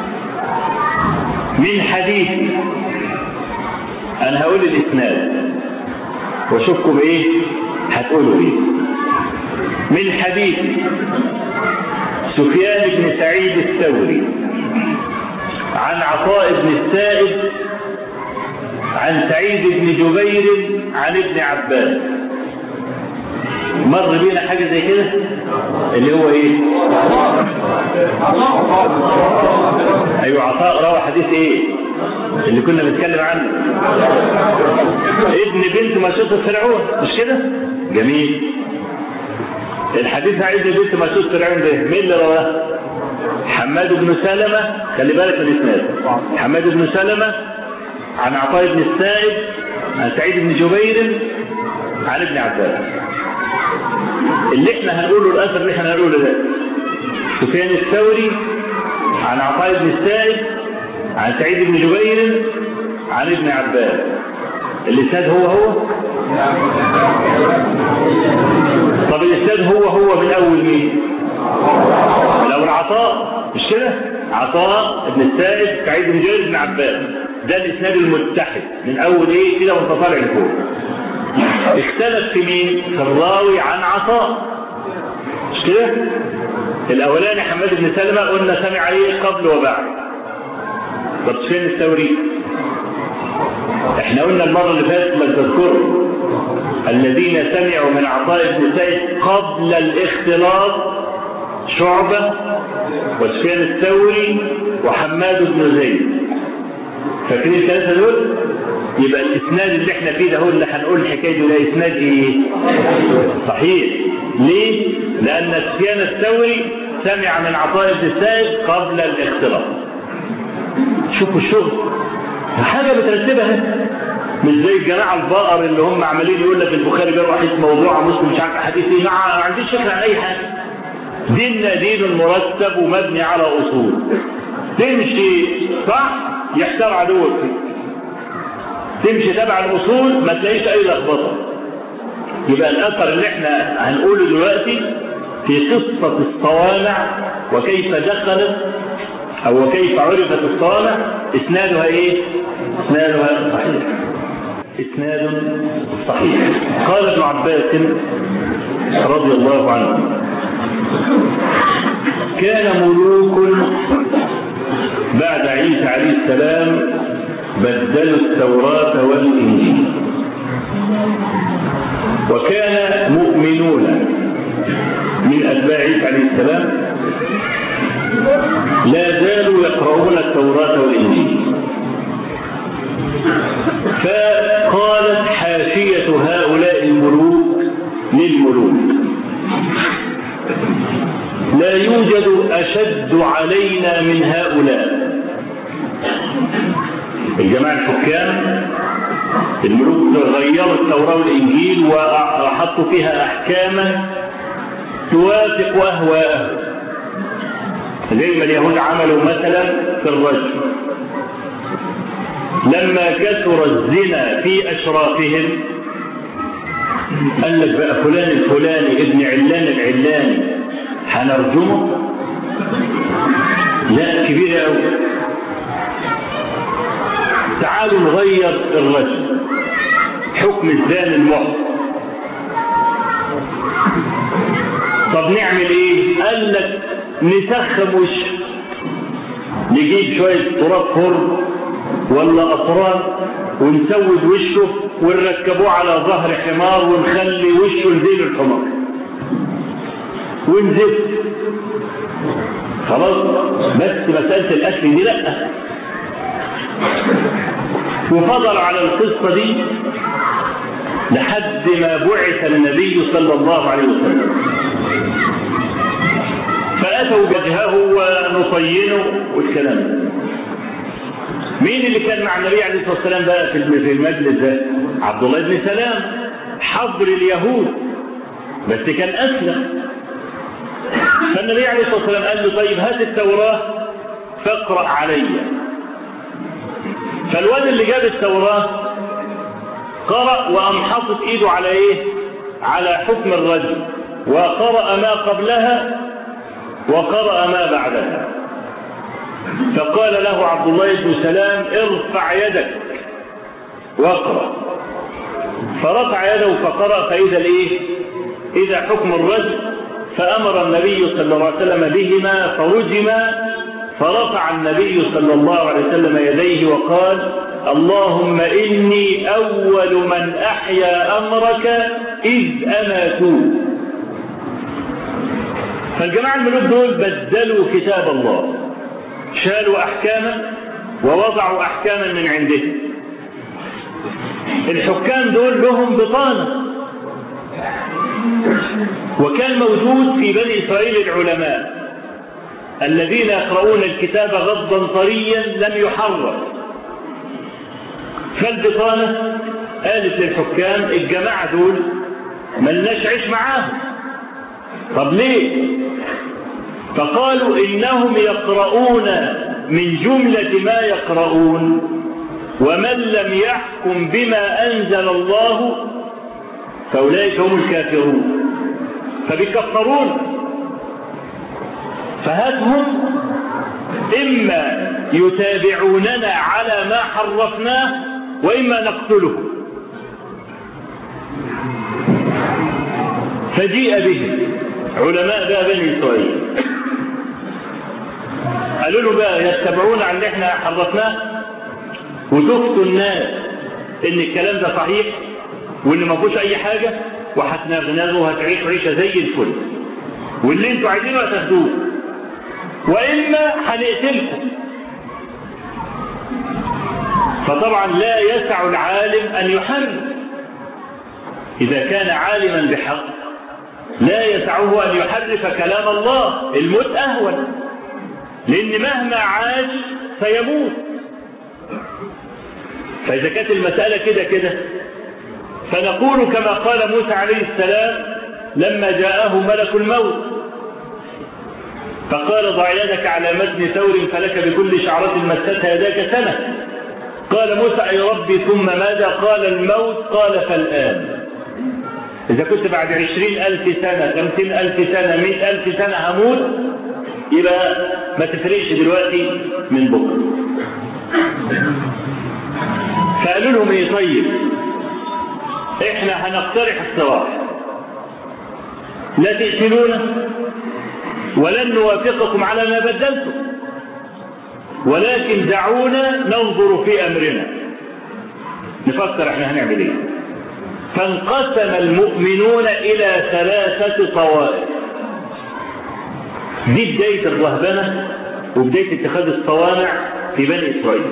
من حديث أنا هقول الإسناد وأشوفكم إيه هتقولوا إيه من حديث سفيان بن سعيد الثوري عن عطاء بن السائب عن سعيد بن جبير عن ابن عباس مر بينا حاجة زي كده اللي هو ايه ايوه عطاء روى حديث ايه اللي كنا بنتكلم عنه ابن بنت مشيطة فرعون مش كده جميل الحديث عن ابن بنت مشيطة فرعون ده مين اللي رواه حماد بن سلمة خلي بالك من الاسناد حماد بن سلمة عن عطاء بن السائب عن سعيد بن جبير عن ابن عباس اللي احنا هنقوله الاثر اللي احنا هنقوله ده سفيان الثوري عن عطاء بن السائب عن سعيد بن جبير عن ابن عباس الاسناد هو هو طب الاسناد هو هو من اول مين من اول عطاء مش كده عطاء بن السائب سعيد بن جبير بن عباس ده الاسناد المتحد من اول ايه كده وانت طالع لفوق اختلف في مين في الراوي عن عطاء مش كده الاولاني حماد بن سلمة قلنا سمع عليه قبل وبعد طب فين الثوري احنا قلنا المرة اللي فاتت ما تذكروا الذين سمعوا من عطاء بن سيد قبل الاختلاط شعبة وسفيان الثوري وحماد بن زيد فاكرين الثلاثة دول يبقى الاسناد اللي احنا فيه ده هو اللي هنقول الحكايه ده اسناد ايه صحيح ليه لان سفيان الثوري سمع من عطاء بن السائب قبل الاختلاط شوفوا الشغل حاجه مترتبه مش زي الجماعه البقر اللي هم عمالين يقول لك البخاري بيروح حديث موضوع مسلم مش عارف حديث ايه ما عنديش فكره عن اي حاجه ديننا دين مرتب ومبني على اصول تمشي صح يحتار عدوك تمشي تبع الاصول ما تلاقيش اي لخبطه يبقى الاثر اللي احنا هنقوله دلوقتي في قصه الصوامع وكيف دخلت او كيف عرفت الصوامع اسنادها ايه اسنادها صحيح اسناد صحيح قال ابن عباس رضي الله عنه كان ملوك بعد عيسى عليه السلام بدلوا التوراة والإنجيل وكان مؤمنون من أتباع عيسى عليه السلام لا زالوا يقرؤون التوراة والإنجيل فقالت حاشية هؤلاء الملوك للملوك لا يوجد أشد علينا من هؤلاء الجماعة الحكام الملوك غيروا التوراة والإنجيل وحطوا فيها أحكاما توافق أهواءهم زي ما اليهود عملوا مثلا في الرجل لما كثر الزنا في أشرافهم قال لك بقى فلان الفلاني ابن علان العلاني هنرجمه لا كبيرة قوي تعالوا نغير الرجل حكم الزان المحصن طب نعمل ايه قال لك نسخم وشه نجيب شوية تراب فر ولا أطران ونسود وشه ونركبوه على ظهر حمار ونخلي وشه لذيل الحمار ونزف خلاص بس مسألة الأكل دي لأ وفضل على القصة دي لحد ما بعث النبي صلى الله عليه وسلم فأتوا وجهه ونصينه والكلام مين اللي كان مع النبي عليه الصلاة والسلام بقى في المجلس ده عبد الله بن سلام حضر اليهود بس كان أسلم فالنبي عليه الصلاة والسلام قال له طيب هات التوراة فاقرأ علي فالواد اللي جاب التوراة قرأ وقام حاطط ايده على ايه على حكم الرجل وقرأ ما قبلها وقرأ ما بعدها فقال له عبد الله بن سلام ارفع يدك واقرأ فرفع يده فقرأ فإذا الايه إذا حكم الرجل فأمر النبي صلى الله عليه وسلم بهما فرجما فرفع النبي صلى الله عليه وسلم يديه وقال اللهم إني أول من أحيا أمرك إذ أماتوه فالجماعة الملوك دول بدلوا كتاب الله شالوا أحكاما ووضعوا أحكاما من عندهم الحكام دول لهم بطانة وكان موجود في بني إسرائيل العلماء الذين يقرؤون الكتاب غضا طريا لم يحرر فالبطانة قالت للحكام الجماعة دول ملناش عيش معاهم طب ليه فقالوا إنهم يقرؤون من جملة ما يقرؤون ومن لم يحكم بما أنزل الله فأولئك هم الكافرون فبيكفرون فهاتهم إما يتابعوننا على ما حرفناه وإما نقتله فجيء به علماء بقى بني إسرائيل قالوا له بقى يتبعون على اللي احنا حرفناه وتفتوا الناس ان الكلام ده صحيح وان ما فيهوش اي حاجه وهتنغنغوا وهتعيشوا عيشه زي الفل واللي انتوا عايزينه هتاخدوه واما هنقتلكم فطبعا لا يسع العالم ان يحرف اذا كان عالما بحق لا يسعه ان يحرف كلام الله الموت اهون لان مهما عاش سيموت فاذا كانت المساله كده كده فنقول كما قال موسى عليه السلام لما جاءه ملك الموت فقال ضع يدك على متن ثور فلك بكل شعرة مستها يداك سنة قال موسى أي ربي ثم ماذا قال الموت قال فالآن إذا كنت بعد عشرين ألف سنة خمسين ألف سنة مئة ألف سنة هموت يبقى ما تفرقش دلوقتي من بكرة فقالوا لهم ايه طيب احنا هنقترح الصراح لا تقتلونا ولن نوافقكم على ما بدلتم ولكن دعونا ننظر في امرنا نفكر احنا هنعمل ايه فانقسم المؤمنون إلى ثلاثة طوائف دي بداية الرهبنة وبداية اتخاذ الصوامع في بني إسرائيل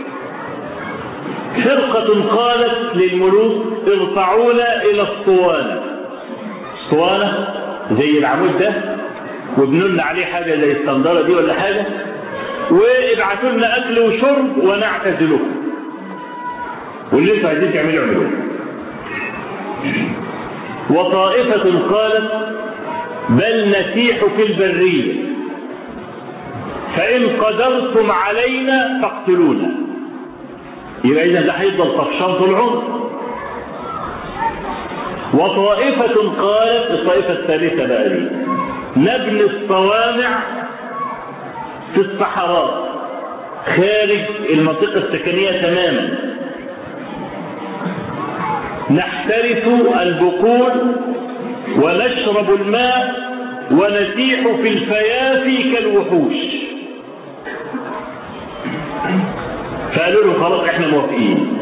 فرقة قالت للملوك ارفعونا إلى الصوانة الصوانة زي العمود ده وابنوا لنا عليه حاجة زي الصندرة دي ولا حاجة وابعتوا لنا أكل وشرب ونعتزلكم واللي انتوا عايزين تعملوا اعملوه وطائفة قالت بل نسيح في البرية فإن قدرتم علينا فاقتلونا يبقى إذا ده هيفضل طفشان طول عمره وطائفة قالت الطائفة الثالثة بقى دي نبني الصوامع في الصحراء خارج المنطقة السكنية تماما نحترث البقول ونشرب الماء ونسيح في الفيافي كالوحوش فقالوا له خلاص احنا موافقين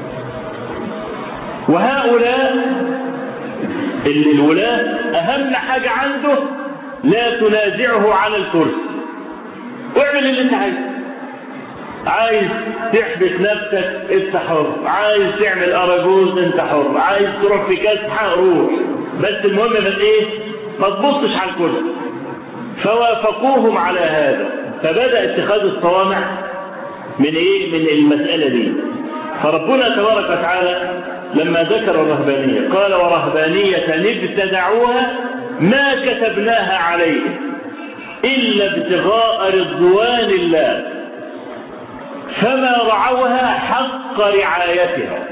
وهؤلاء اللي الولاة اهم حاجة عنده لا تنازعه على الكرسي واعمل اللي انت عايزه عايز تحبس نفسك انت حر عايز تعمل اراجوز انت حر عايز تروح في كاسحة روح بس المهم من ايه ما تبصش على الكرسي فوافقوهم على هذا فبدأ اتخاذ الصوامع من ايه من المسألة دي فربنا تبارك وتعالى لما ذكر الرهبانية قال ورهبانية ابتدعوها ما كتبناها عليهم إلا ابتغاء رضوان الله فما رعوها حق رعايتها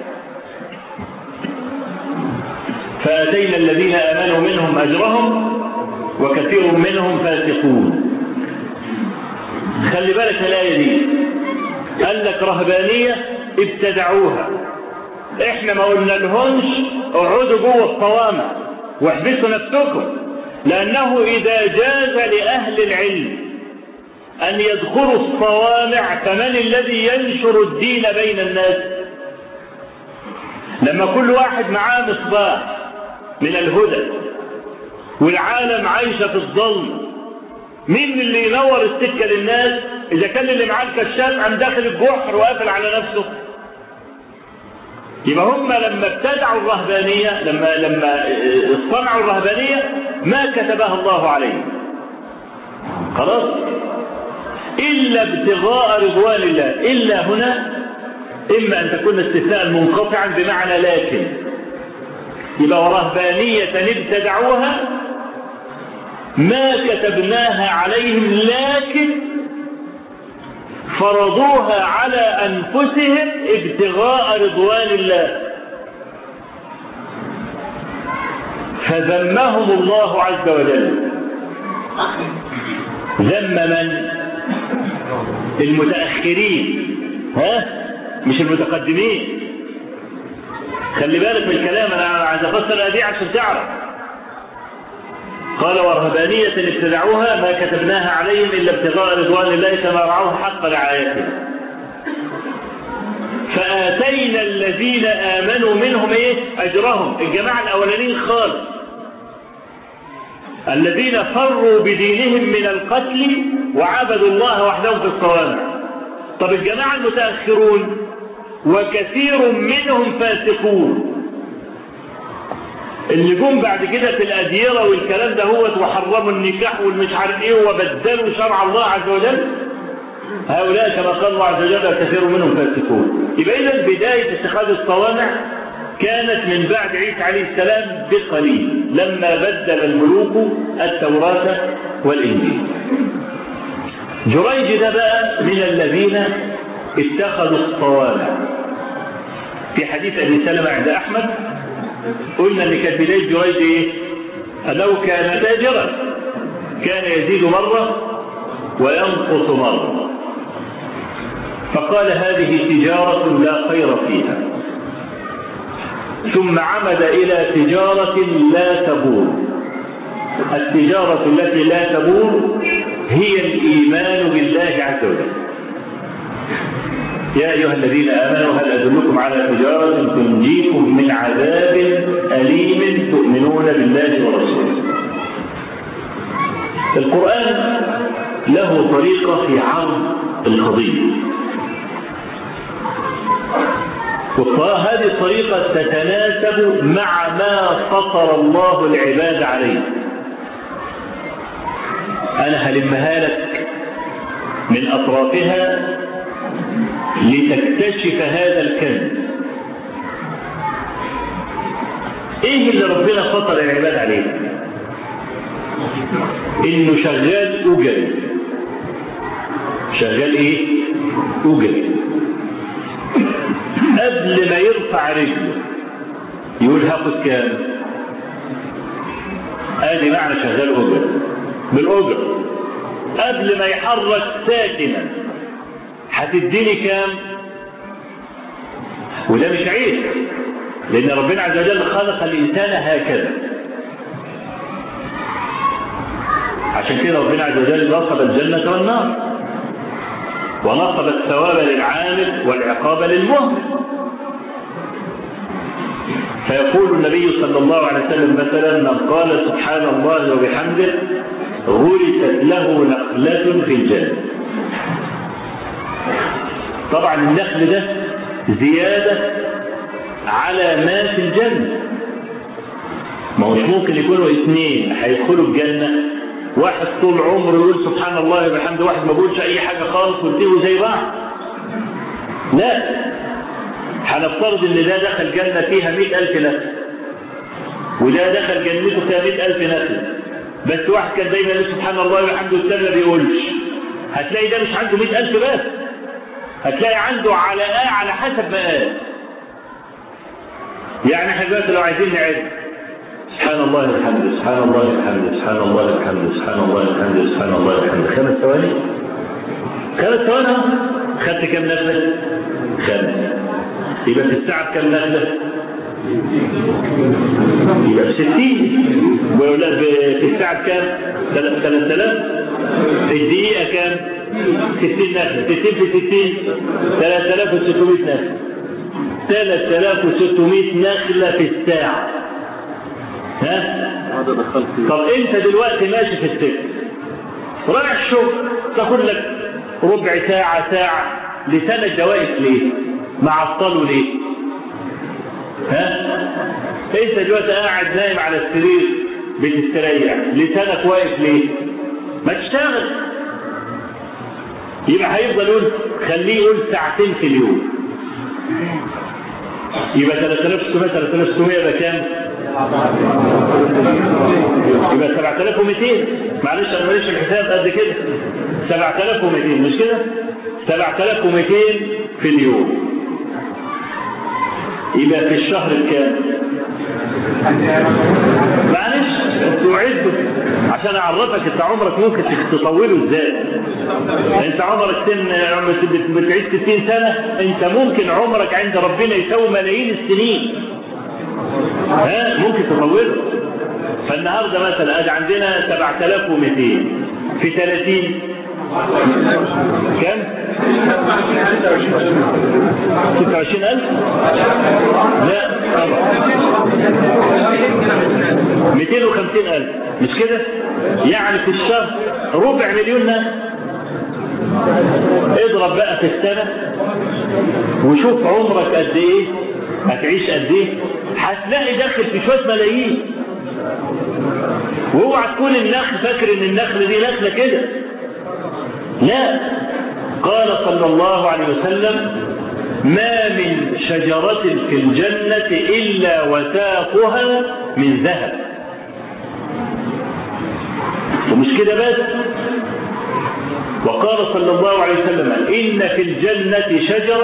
فأتينا الذين آمنوا منهم أجرهم وكثير منهم فاسقون خلي بالك الآية دي قال لك رهبانية ابتدعوها احنا ما قلنا لهمش اقعدوا جوه الصوامع واحبسوا نفسكم لأنه إذا جاز لأهل العلم أن يدخلوا الصوامع فمن الذي ينشر الدين بين الناس لما كل واحد معاه مصباح من الهدى والعالم عايشة في الظلم مين اللي ينور السكة للناس إذا كان اللي معاه الكشاف عم داخل الجحر وقافل على نفسه يبقى هم لما ابتدعوا الرهبانية لما لما صنعوا الرهبانية ما كتبها الله عليهم خلاص إلا ابتغاء رضوان الله إلا هنا إما أن تكون استثناء منقطعا بمعنى لكن يبقى ورهبانية ابتدعوها ما كتبناها عليهم لكن فرضوها على أنفسهم ابتغاء رضوان الله فذمهم الله عز وجل ذم من المتأخرين ها مش المتقدمين خلي بالك من الكلام انا عايز افسر دي عشان تعرف قال ورهبانية ابتدعوها ما كتبناها عليهم إلا ابتغاء رضوان الله كما رعوه حق رعايته فآتينا الذين آمنوا منهم إيه أجرهم الجماعة الأولانيين خالص الذين فروا بدينهم من القتل وعبدوا الله وحدهم في الصوامع طب الجماعة المتأخرون وكثير منهم فاسقون اللي جم بعد كده في الأديرة والكلام ده هو وحرموا النكاح والمش عارف ايه وبدلوا شرع الله عز وجل هؤلاء كما قال الله عز وجل كثير منهم فاسقون يبقى اذا بداية اتخاذ الصوامع كانت من بعد عيسى عليه السلام بقليل لما بدل الملوك التوراة والإنجيل جريج ده بقى من الذين اتخذوا الصوامع في حديث ابي سلمة عند أحمد قلنا ان كانت بداية جريج ايه انه كان تاجرا كان يزيد مرة وينقص مرة فقال هذه تجارة لا خير فيها ثم عمد إلى تجارة لا تبور التجارة التي لا تبور هي الإيمان بالله عز وجل يا أيها الذين آمنوا هل أدلكم على تجارة تنجيكم من عذاب أليم تؤمنون بالله ورسوله القرآن له طريقة في عرض القضية وهذه الطريقة تتناسب مع ما فطر الله العباد عليه أنا هلمها لك من أطرافها لتكتشف هذا الكنز ايه اللي ربنا فطر العباد عليه انه شغال اجل شغال ايه اجل قبل ما يرفع رجله يقول هاخد كام ادي معنى شغال اجل بالاجر قبل ما يحرك ساكنا هتديني كام وده مش عيب لان ربنا عز وجل خلق الانسان هكذا عشان كده ربنا عز وجل نصب الجنة والنار ونصب الثواب للعامل والعقاب للمهمل فيقول النبي صلى الله عليه وسلم مثلا من قال سبحان الله وبحمده غرست له نخلة في الجنة طبعا النخل ده زيادة على ما في الجنة ما هوش ممكن يكونوا اثنين هيدخلوا الجنة واحد طول عمره يقول سبحان الله وبحمده واحد ما بيقولش اي حاجة خالص وانتهوا زي بعض لا هنفترض ان ده دخل جنة فيها مئة ألف نخل وده دخل جنته فيها مئة ألف نخل بس واحد كان دايما يقول سبحان الله وبحمده والثاني ما بيقولش هتلاقي ده مش عنده مئة ألف بس هتلاقي عنده على آه على حسب ما قال يعني احنا دلوقتي لو عايزين نعد سبحان الله وبحمده سبحان الله وبحمده سبحان الله وبحمده سبحان الله وبحمده سبحان الله وبحمده خمس ثواني خمس ثواني خدت كام نخلة؟ خمس يبقى في الساعة بكام نخلة؟ يبقى ب 60 ولا في الساعة بكام؟ 3000 في الدقيقة كام؟ 60 نخلة 60 في 60 3600 نخلة 3600 نخلة في الساعة ها؟ طب انت دلوقتي ماشي في السكة رايح الشغل تاخد لك ربع ساعة ساعة لسانك ده واقف ليه؟ معطله ليه؟ ها؟ انت دلوقتي قاعد نايم على السرير بتستريح لسانك واقف ليه؟ ما تشتغل يبقى هيفضل يقول خليه يقول ساعتين في اليوم يبقى 3600 3600 يبقى كام؟ يبقى 7200 معلش انا ماليش الحساب قد كده 7200 مش كده؟ 7200 في اليوم يبقى في الشهر بكام؟ معلش انتوا عدوا عشان اعرفك انت عمرك ممكن تطوله ازاي انت عمرك سن بتعيش 60 سنه انت ممكن عمرك عند ربنا يساوي ملايين السنين ها ممكن تطوله فالنهارده مثلا ادي عندنا 7200 في 30 كم؟ 26000 لا طبعا 250000 مش كده؟ يعني في الشهر ربع مليون ناس اضرب بقى في السنة وشوف عمرك قد ايه هتعيش قد ايه هتلاقي داخل في شوية ملايين واوعى تكون النخل فاكر ان النخل دي نخلة كده لا قال صلى الله عليه وسلم ما من شجرة في الجنة إلا وساقها من ذهب ومش كده بس وقال صلى الله عليه وسلم إن في الجنة شجرة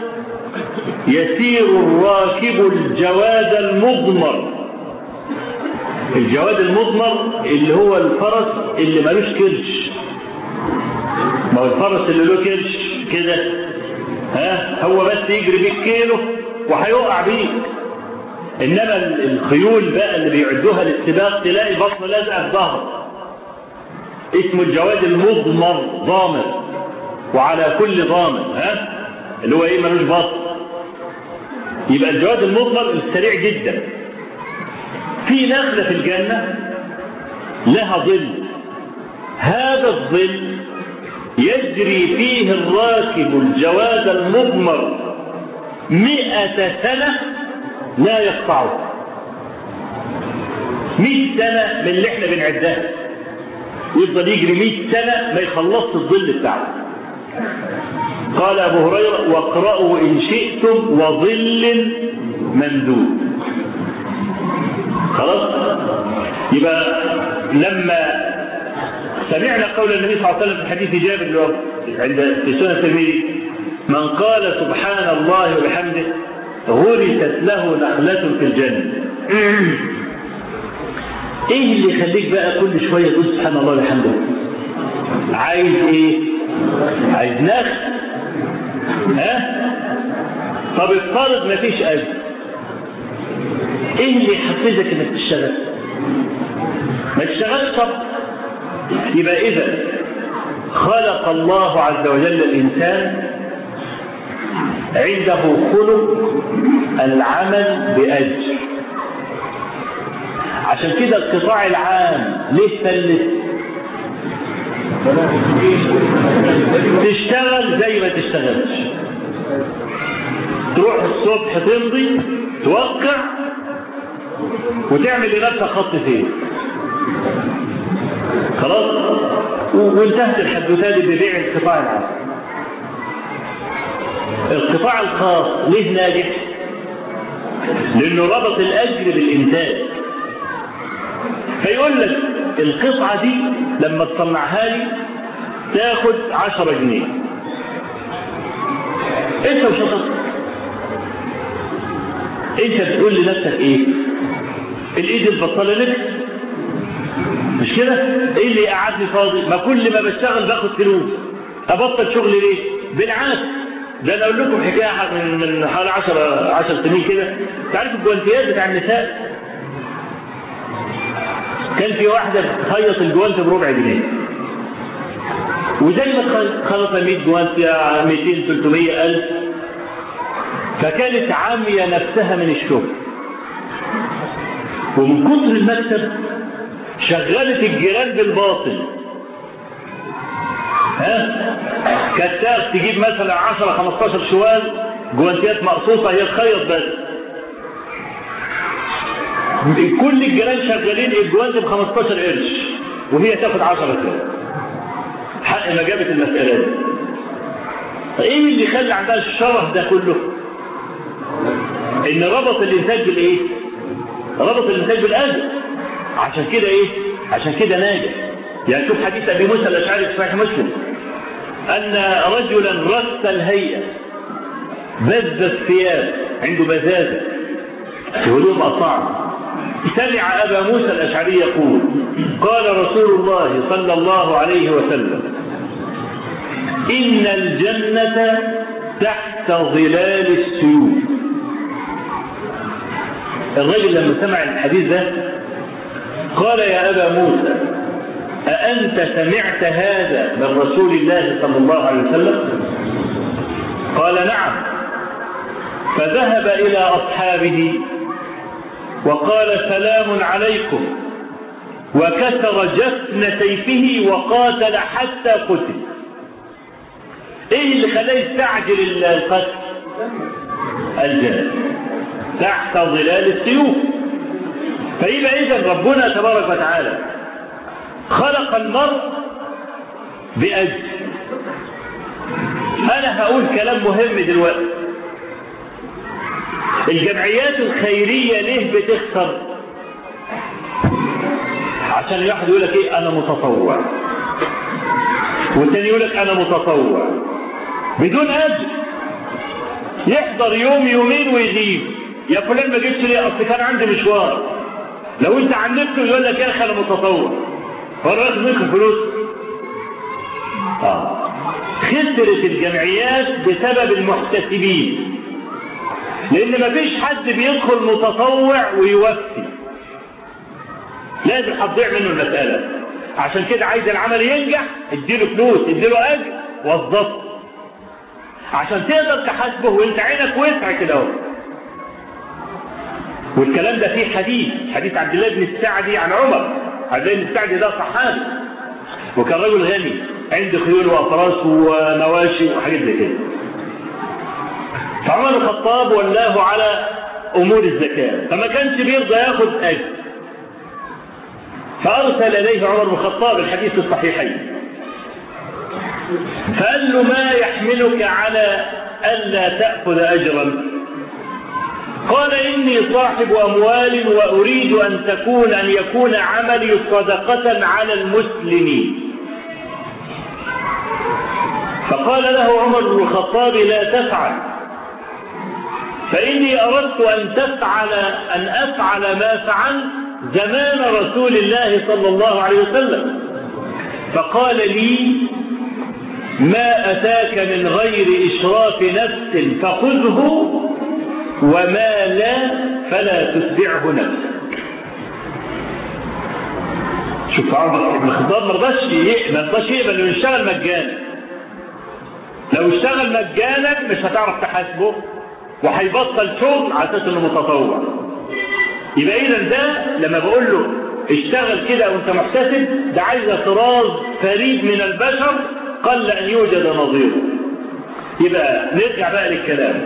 يسير الراكب الجواد المضمر الجواد المضمر اللي هو الفرس اللي ملوش كرش ما هو الفرس اللي له كرش كده ها هو بس يجري بيك كيلو وهيقع بيك انما الخيول بقى اللي بيعدوها للسباق تلاقي بطن لازقه في ظهره اسمه الجواد المضمر ضامر وعلى كل ضامر ها اللي هو ايه ملوش باطل يبقى الجواز المضمر سريع جدا في نخلة في الجنة لها ظل هذا الظل يجري فيه الراكب الجواز المضمر مئة سنة لا يقطعه مئة سنة من اللي احنا بنعدها يفضل يجري مئة سنة ما يخلصش الظل بتاعه قال أبو هريرة واقرأوا إن شئتم وظل ممدود خلاص يبقى لما سمعنا قول النبي صلى الله عليه وسلم في حديث جابر عند في سنن الترمذي من قال سبحان الله وبحمده غرست له نخلة في الجنة ايه اللي يخليك بقى كل شوية تقول سبحان الله وبحمده عايز ايه عايز نخل ها طب افترض مفيش اجر ايه اللي يحفزك انك تشتغل ما تشتغلش طب يبقى اذا خلق الله عز وجل الانسان عنده خلق العمل باجر عشان كده القطاع العام ليه فلت تشتغل زي ما تشتغلش تروح الصبح تمضي توقع وتعمل لنفسك خط سير خلاص وانتهت الحدوثات ببيع القطاع العام القطاع الخاص ليه ناجح لانه ربط الاجر بالانتاج فيقول لك القطعة دي لما تصنعها لي تاخد 10 جنيه انت وشطرت انت بتقول لنفسك ايه الايد البطالة لك مش كده ايه اللي قعدني فاضي ما كل ما بشتغل باخد فلوس ابطل شغل ليه بالعكس ده انا اقول لكم حكايه من من حوالي 10 10 سنين كده تعرف الجوانتيات بتاع النساء كان في واحده بتخيط الجوانت بربع جنيه وزي ما خلط 100 جوانت 200 300 الف فكانت عاميه نفسها من الشغل ومن كتر المكسب شغلت الجيران بالباطل ها كانت تجيب مثلا 10 15 شوال جوانتيات مقصوصه هي تخيط بس كل الجيران شغالين الجوانت ب 15 قرش وهي تاخد 10 قرش حق ما جابت المساله دي ايه اللي خلى عندها الشرف ده كله ان ربط الانتاج بالايه ربط الانتاج بالاجر عشان كده ايه عشان كده ناجح يعني شوف حديث ابي موسى الاشعري في صحيح مسلم ان رجلا رث الهيئه بز الثياب عنده بزازه هدوم قطعه سمع ابا موسى الاشعري يقول قال رسول الله صلى الله عليه وسلم ان الجنه تحت ظلال السيوف الرجل لما سمع الحديث ده قال يا أبا موسى أأنت سمعت هذا من رسول الله صلى الله عليه وسلم قال نعم فذهب إلى أصحابه وقال سلام عليكم وكسر جفن سيفه وقاتل حتى قتل ايه اللي خلاه يستعجل القتل الجنة تحت ظلال السيوف فيبقى اذا ربنا تبارك وتعالى خلق المرء بأجل انا هقول كلام مهم دلوقتي الجمعيات الخيرية ليه بتخسر عشان الواحد يقول لك ايه انا متطوع والتاني يقول لك انا متطوع بدون اجر يحضر يوم يومين ويغيب يا فلان ما جيتش ليه اصل كان عندي مشوار لو انت عنبته يقول لك يا اخي انا متطوع هو واخد منكم فلوس اه خسرت الجمعيات بسبب المحتسبين لان مفيش حد بيدخل متطوع ويوفي لازم هتضيع منه المساله عشان كده عايز العمل ينجح اديله فلوس اديله اجر وظفه عشان تقدر تحاسبه وانت عينك وسع كده اهو والكلام ده فيه حديث حديث عبد الله بن السعدي عن عمر عبد الله بن السعدي ده صحابي وكان رجل غني عنده خيول وافراس ومواشي وحاجات زي كده فعمر بن الخطاب ولاه على امور الزكاه فما كانش بيرضى ياخد اجر فارسل اليه عمر بن الخطاب الحديث الصحيحين فقال له ما يحملك على الا تاخذ اجرا قال إني صاحب أموال وأريد أن تكون أن يكون عملي صدقة على المسلمين فقال له عمر بن الخطاب لا تفعل فإني أردت أن تفعل أن أفعل ما فعلت زمان رسول الله صلى الله عليه وسلم فقال لي ما أتاك من غير إشراف نفس فخذه وما لا فلا تتبعه نفسك شوف عمر بن الخطاب ما رضاش ما رضاش يقبل انه يشتغل مجانا لو اشتغل مجانا مش هتعرف تحاسبه وهيبطل شغل على اساس انه متطوع يبقى اذا ده لما بقول له اشتغل كده وانت محتسب ده عايز طراز فريد من البشر قل ان يوجد نظيره يبقى نرجع بقى للكلام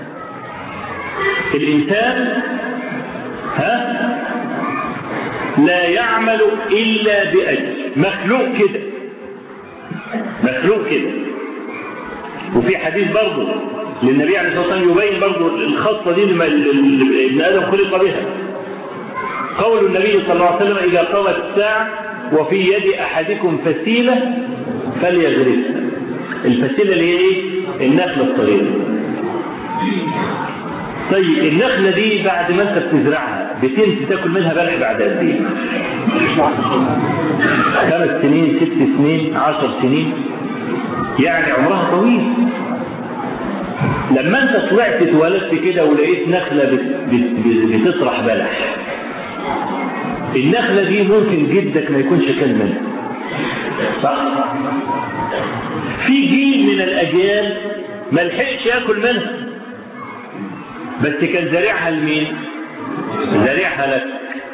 الإنسان ها لا يعمل إلا بأجر مخلوق كده مخلوق كده وفي حديث برضه للنبي عليه الصلاة والسلام يبين برضه الخاصة دي اللي ابن آدم خلق بها قول النبي صلى الله عليه وسلم إذا قامت الساعة وفي يد أحدكم فسيلة فليغرسها الفسيلة اللي هي إيه؟ النخلة الصغيرة طيب النخلة دي بعد ما انت بتزرعها بتنسي تاكل منها بلح بعد قد ايه؟ خمس سنين ست سنين عشر سنين يعني عمرها طويل لما انت طلعت اتولدت كده ولقيت نخلة بت بت بتطرح بلح النخلة دي ممكن جدك ما يكونش كل منها صح؟ في جيل من الأجيال ما لحقش ياكل منها بس كان زارعها لمين زارعها لك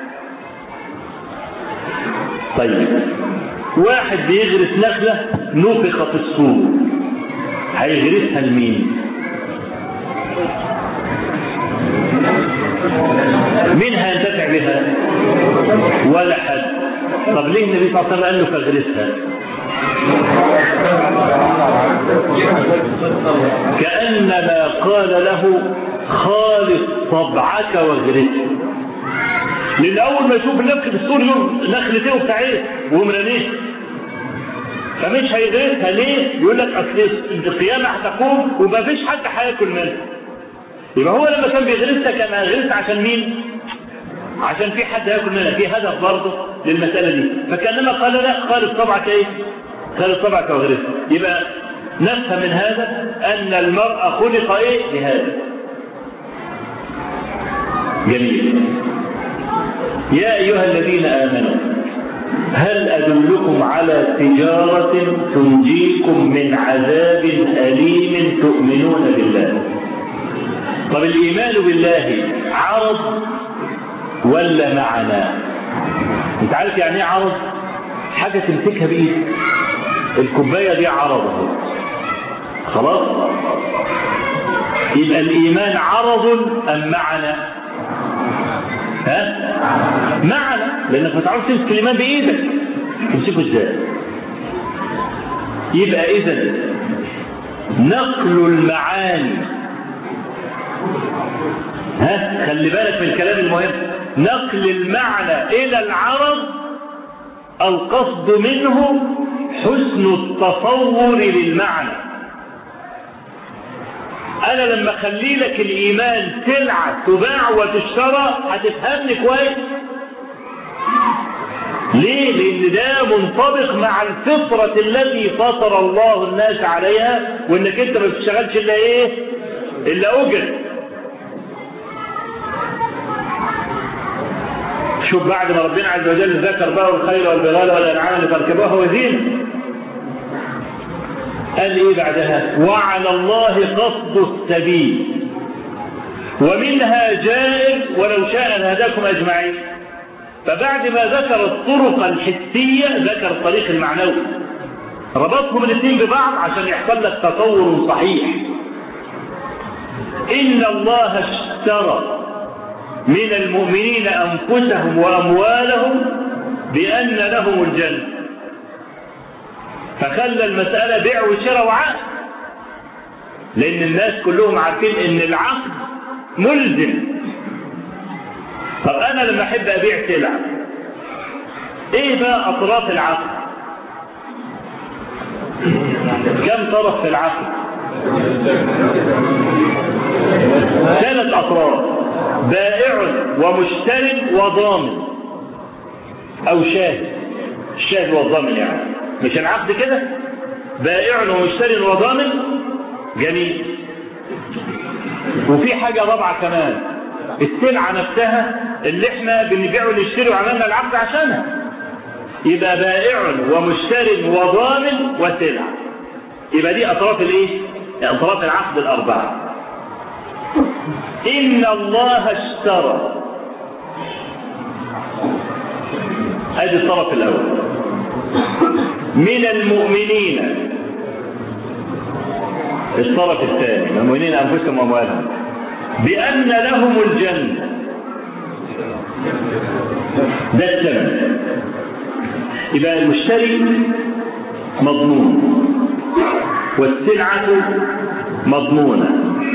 طيب واحد بيغرس نخلة نفخ في السور هيغرسها لمين مين هينتفع بها ولا حد طب ليه النبي صلى الله عليه وسلم قال له فاغرسها كأنما قال له خالص طبعك واغرسه لان اول ما يشوف النفخ في السور يوم نخلتين وبتاع ايه ومرانيه فمش هيغرسها ليه يقول لك اصل القيامه هتقوم وما فيش حد هياكل منها يبقى هو لما كان بيغرسها كان هيغرسها عشان مين عشان في حد ياكل منها في هدف برضه للمساله دي فكانما قال لا قال طبعك ايه قال طبعك واغرسها يبقى نفهم من هذا ان المرء خلق ايه لهذا جميل يا أيها الذين آمنوا هل أدلكم على تجارة تنجيكم من عذاب أليم تؤمنون بالله طب الإيمان بالله عرض ولا معنى انت عارف يعني ايه عرض حاجة تمسكها بإيدك الكوباية دي عرض خلاص يبقى الإيمان عرض أم معنى ها معنى لأنك ما تعرفش تمسك الإيمان بإيدك تمسكه إزاي يبقى إذا نقل المعاني ها خلي بالك من الكلام المهم نقل المعنى إلى العرض القصد منه حسن التصور للمعنى انا لما اخلي لك الايمان سلعه تباع وتشترى هتفهمني كويس ليه لان ده منطبق مع الفطره التي فطر الله الناس عليها وانك انت ما بتشتغلش الا ايه الا اجر شوف بعد ما ربنا عز وجل ذكر بقى الخيل والبغال والانعام اللي تركبوها وزين قال ايه بعدها وعلى الله قصد السبيل ومنها جائر ولو شاء لهداكم اجمعين فبعد ما ذكر الطرق الحسية ذكر الطريق المعنوي ربطهم الاثنين ببعض عشان يحصل لك تصور صحيح إن الله اشترى من المؤمنين أنفسهم وأموالهم بأن لهم الجنة فخلى المسألة بيع وشراء وعقد لأن الناس كلهم عارفين إن العقد ملزم طب أنا لما أحب أبيع سلعة إيه بقى أطراف العقد؟ كم طرف في العقد؟ ثلاث أطراف بائع ومشتر وضامن أو شاهد الشاهد والضامن يعني مش العقد كده بائع ومشتر وضامن جميل وفي حاجة رابعة كمان السلعة نفسها اللي احنا بنبيع ونشتري وعملنا العقد عشانها يبقى بائع ومشتر وضامن وسلعة يبقى دي أطراف الايه؟ أطراف العقد الأربعة إن الله اشترى ادي الطرف الأول من المؤمنين الطرف الثاني من المؤمنين أنفسهم وأموالهم بأن لهم الجنة ده الثمن يبقى المشتري مضمون والسلعة مضمونة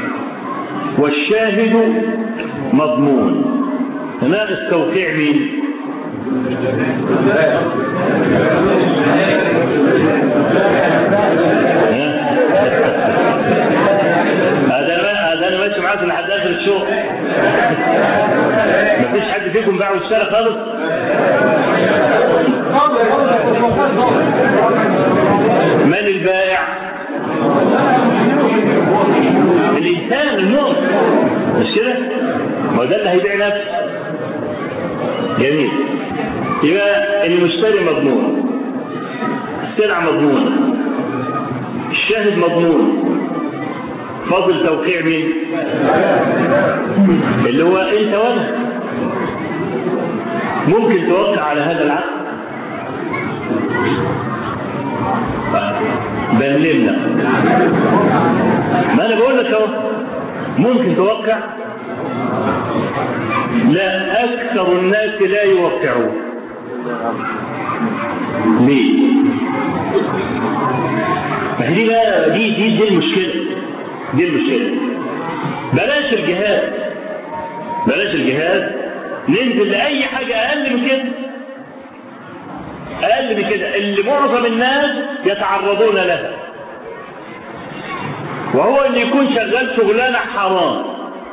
والشاهد مضمون هنا التوقيع مين هذا هذا انا ماشي معاكم لحد اخر الشغل مفيش حد فيكم باع واشترى خالص من البائع الانسان المؤمن مش كده ما ده اللي هيبيع نفسه جميل يبقى المشتري مضمون السلعة مضمونة الشاهد مضمون فاضل توقيع مين اللي هو انت وانا ممكن توقع على هذا العقد بلمنا ما انا بقول لك اهو ممكن توقع لا اكثر الناس لا يوقعون ليه ما هي دي بقى دي دي دي المشكله دي المشكله بلاش الجهاد بلاش الجهاد ننزل لاي حاجه اقل من كده اقل من كده اللي معظم الناس يتعرضون لها وهو ان يكون شغال شغلانه حرام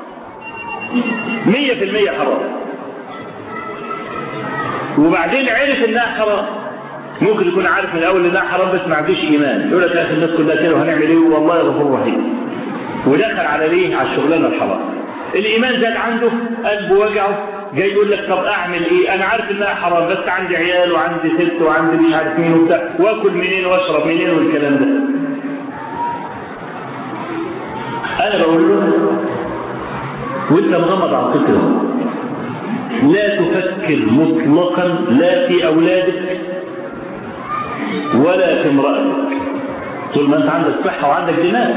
مية في المية حرام وبعدين عرف انها حرام ممكن يكون عارف من الاول انها حرام بس ما عندوش ايمان يقول لك يا اخي الناس كلها كده وهنعمل ايه والله غفور رحيم ودخل على ليه على الشغلانه الحرام الايمان زاد عنده قلبه وجعه جاي يقول لك طب اعمل ايه انا عارف انها حرام بس عندي عيال وعندي ست وعندي مش عارف مين وبتاع واكل منين واشرب منين والكلام ده انا بقول له وانت مغمض على الفكره لا تفكر مطلقا لا في اولادك ولا في امرأتك طول ما انت عندك صحة وعندك دماغ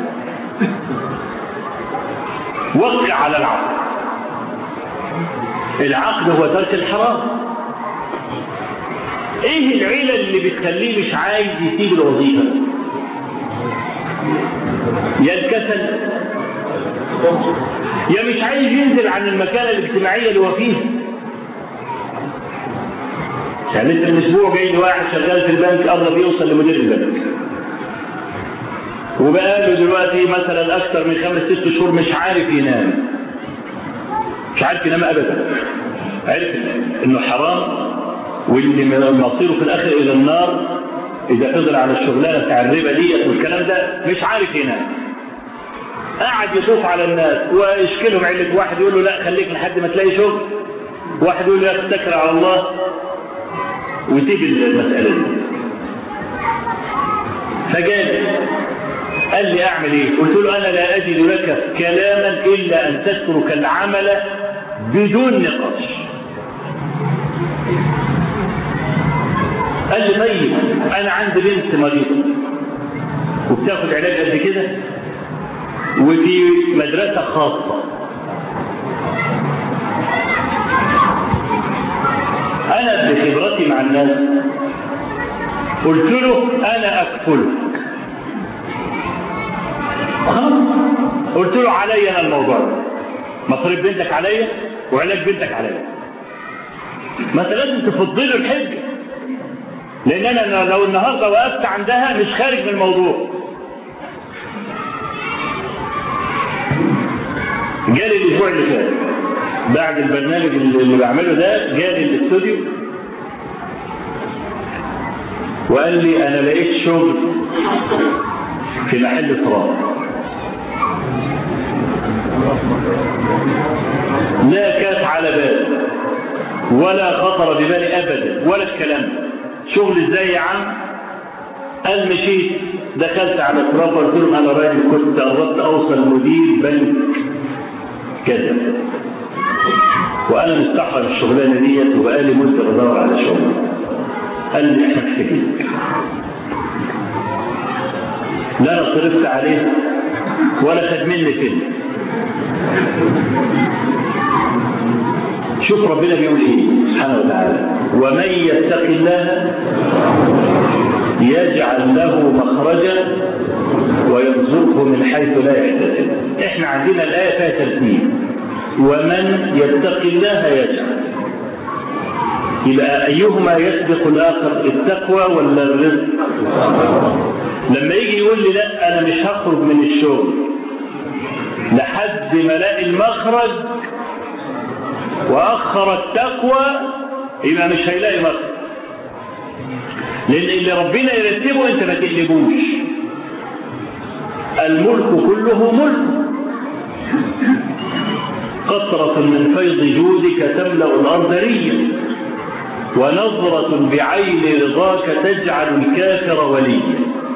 وقع على العقد العقد هو ترك الحرام ايه العيلة اللي بتخليه مش عايز يسيب الوظيفة يا الكسل يا مش عايز ينزل عن المكانة الاجتماعية اللي هو فيها يعني انت الاسبوع جاي لي واحد شغال في البنك قرب يوصل لمدير البنك وبقى له دلوقتي مثلا اكثر من خمس ست شهور مش عارف ينام مش عارف ينام ابدا عرف انه حرام واللي مصيره في الاخر الى النار اذا فضل على الشغلانه بتاع الربا ديت والكلام ده مش عارف ينام قاعد يشوف على الناس ويشكلهم علة واحد يقول له لا خليك لحد ما تلاقي شغل واحد يقول له لا تتكل على الله ويسيب المسألة دي فجالي قال لي اعمل ايه قلت له انا لا اجد لك كلاما الا ان تترك العمل بدون نقاش قال لي طيب انا عندي بنت مريضه وبتاخد علاج قد كده ودي مدرسه خاصه انا بخبرتي مع الناس قلت له انا اكفلك خلاص قلت له علي انا الموضوع ده مصاريف بنتك عليا وعلاج بنتك عليا ما انت لازم تفضي له الحجه لان انا لو النهارده وقفت عندها مش خارج من الموضوع جالي الاسبوع اللي فات بعد البرنامج اللي بعمله ده جالي الاستوديو وقال لي انا لقيت شغل في محل تراب لا كانت على بالي ولا خطر ببالي ابدا ولا الكلام شغل ازاي يا عم قال مشيت دخلت على التراب قلت لهم انا راجل كنت قربت اوصل مدير بنك كذا وانا مستحرم الشغلانه ديت وبقالي مده بدور على شغل قال لي احنا محتاجين لا انا صرفت عليه ولا خد مني كده شوف ربنا بيقول ايه سبحانه وتعالى ومن يتق الله يجعل له مخرجا ويرزقه من حيث لا يحتسب احنا عندنا الايه فيها ترتيب ومن يتق الله يجعل يبقى ايهما يسبق الاخر التقوى ولا الرزق لما يجي يقول لي لا انا مش هخرج من الشغل لحد ما الاقي المخرج واخر التقوى يبقى مش هيلاقي مخرج لان اللي ربنا يرتبه انت ما تقلبوش الملك كله ملك قطرة من فيض جودك تملأ الأرض ريا ونظرة بعين رضاك تجعل الكافر وليا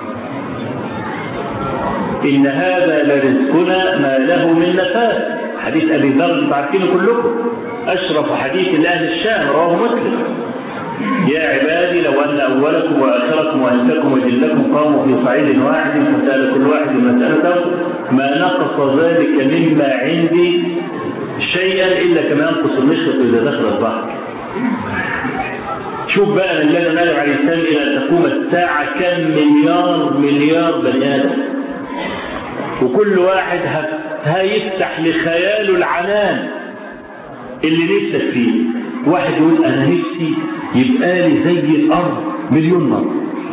إن هذا لرزقنا ما له من نفاذ حديث أبي ذر انتم عارفينه كلكم أشرف حديث لأهل الشام رواه مسلم يا عبادي لو أن أولكم وآخركم وأنتكم وجلكم قاموا في صعيد واحد فسأل كل واحد مسألته ما نقص ذلك مما عندي شيئا إلا كما ينقص المشرق إذا دخل البحر شوف بقى من النبي آدم عليه السلام إلى أن تقوم الساعة كم مليار مليار بني آدم وكل واحد هيفتح لخياله العنان اللي نفسك فيه واحد يقول انا نفسي يبقى لي زي الارض مليون مره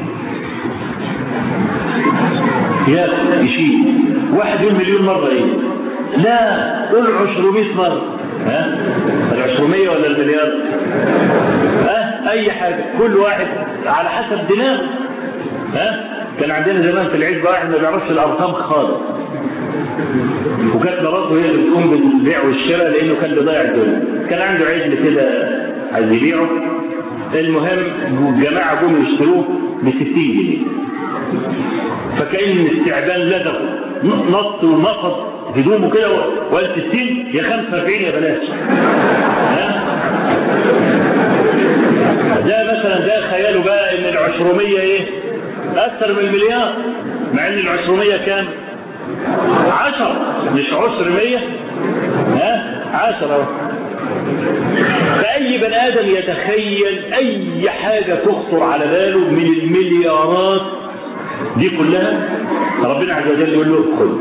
يا يشيل واحد يقول مليون مره ايه لا قول 200 مره ها ال 200 ولا المليار ها اي حاجه كل واحد على حسب دماغه ها كان عندنا زمان في العزبه واحد ما بيعرفش الارقام خالص وكانت مراته هي اللي بتقوم بالبيع والشراء لانه كان بيضيع الدنيا كان عنده عجل كده عايز يبيعه المهم الجماعه جم يشتروه ب 60 جنيه فكأن الاستعبان لدغه نط ونقض هدومه كده وقال 60 يا 45 يا بلاش ده مثلا ده خياله بقى ان العشرمية ايه اكثر من المليار مع ان العشرمية كام عشر مش عشر مية ها عشرة فأي بني آدم يتخيل أي حاجة تخطر على باله من المليارات دي كلها ربنا عز وجل يقول له خذ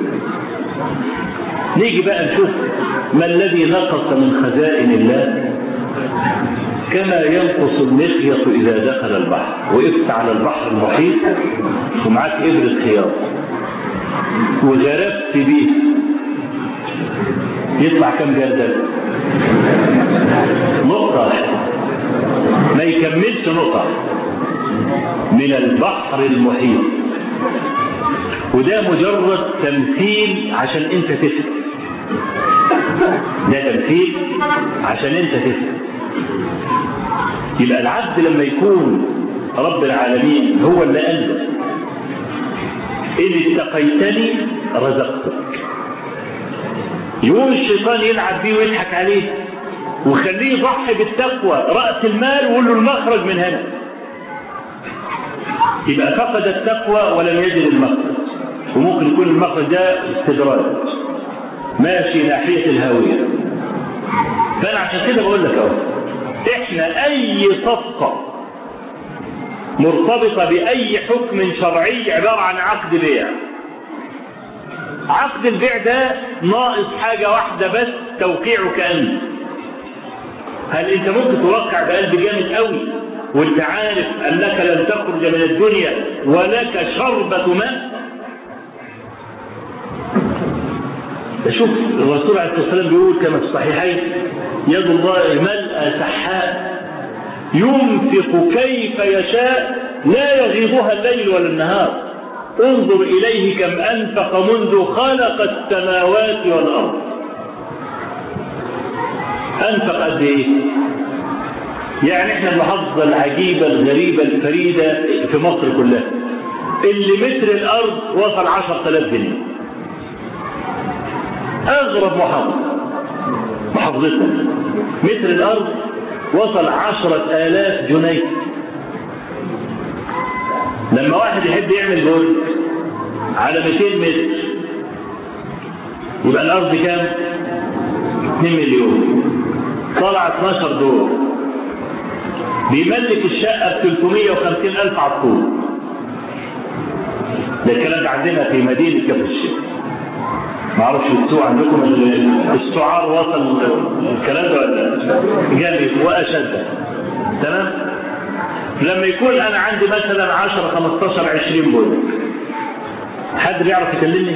نيجي بقى نشوف ما الذي نقص من خزائن الله كما ينقص المخيط إذا دخل البحر وقفت على البحر المحيط ومعاك إبرة خياط وجربت بيه يطلع كم جردل نقطة ما يكملش نقطة من البحر المحيط وده مجرد تمثيل عشان انت تفهم ده تمثيل عشان انت تفهم يبقى العبد لما يكون رب العالمين هو اللي ألف إن اتقيتني رزقتك يقوم الشيطان يلعب بيه ويضحك عليه وخليه يضحي بالتقوى رأس المال ويقول له المخرج من هنا يبقى فقد التقوى ولم يجد المخرج وممكن يكون المخرج ده استدراج ماشي ناحية الهاوية فأنا عشان كده بقول لك اهو احنا أي صفقة مرتبطة بأي حكم شرعي عبارة عن عقد بيع عقد البيع ده ناقص حاجة واحدة بس توقيعك أنت هل أنت ممكن توقع بقلب جامد قوي وانت عارف أنك لن تخرج من الدنيا ولك شربة ماء شوف الرسول عليه الصلاة والسلام بيقول كما في الصحيحين يد الله ملأ سحاء ينفق كيف يشاء لا يغيضها الليل ولا النهار انظر إليه كم أنفق منذ خلق السماوات والأرض أنفق قد إيه؟ يعني احنا المحافظة العجيبة الغريبة الفريدة في مصر كلها اللي متر الأرض وصل 10000 جنيه أغرب محافظة محافظتنا متر الأرض وصل عشرة آلاف جنيه لما واحد يحب يعمل جول على 200 متر يبقى الأرض كام؟ 2 مليون طلع 12 دور بيملك الشقة ب 350 ألف على الطول ده الكلام ده عندنا في مدينة كفر الشيخ ما اعرفش السوق عندكم السعار وصل الكلام ده ولا جامد واشد تمام لما يكون انا عندي مثلا 10 15 20 بول حد بيعرف يكلمني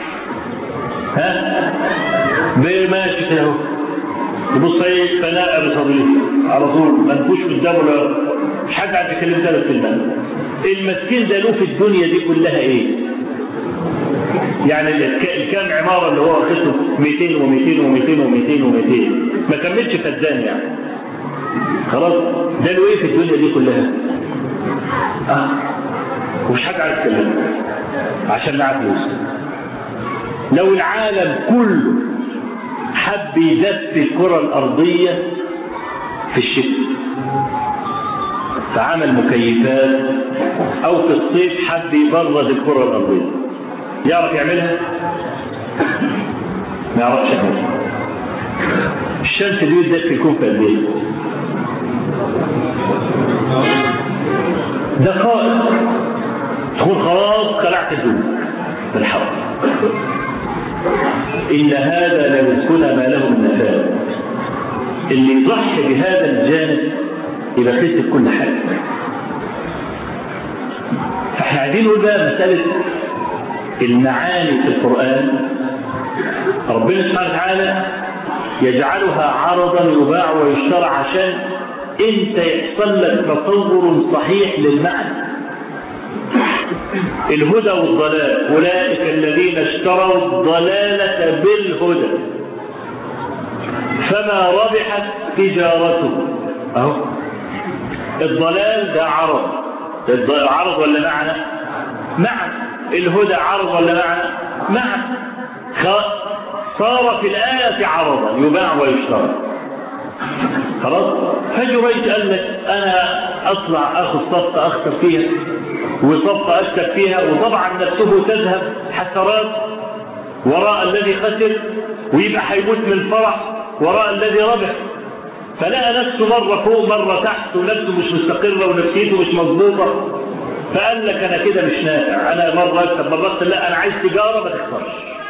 ها ماشي كده اهو يبص ايه فناء بصدري على طول منفوش قدامه ولا مش حد عارف يكلم ثلاث كلمات المسكين ده له في الدنيا دي كلها ايه يعني الكام عمارة اللي هو واخده 200 و200 و200 و200 و200 ما كملش فدان يعني خلاص ده له ايه في الدنيا دي كلها اه ومش حد عارف يتكلم عشان معاه فلوس لو العالم كله حب يدفي الكرة الأرضية في الشتاء فعمل مكيفات أو في الصيف حب يبرد الكرة الأرضية يعرف يعملها ما يعرفش يعملها الشمس دي تدفي يكون في قد ايه دقائق تكون خلاص خلعت الدود بالحر إن هذا لو كن ما له من نفاذ اللي يضحي بهذا الجانب يبقى خسر كل حاجة فاحنا عايزين نقول بقى مسألة المعاني في القرآن ربنا سبحانه وتعالى يجعلها عرضا يباع ويشترى عشان انت يحصل لك تصور صحيح للمعنى الهدى والضلال أولئك الذين اشتروا الضلالة بالهدى فما ربحت تجارته أهو الضلال ده عرض عرض ولا معنى معنى الهدى عرض ولا معنى معنى صار في الآية عرضا يباع ويشترى خلاص فجريج قال لك انا اطلع اخذ صفقه اخسر فيها وصفقه اكسب فيها وطبعا نفسه تذهب حسرات وراء الذي خسر ويبقى هيموت من الفرح وراء الذي ربح فلقى نفسه مره فوق مره تحت ونفسه مش مستقره ونفسيته مش مظبوطه فقال لك انا كده مش نافع انا مره اكسب مره اخسر لا انا عايز تجاره ما تخسرش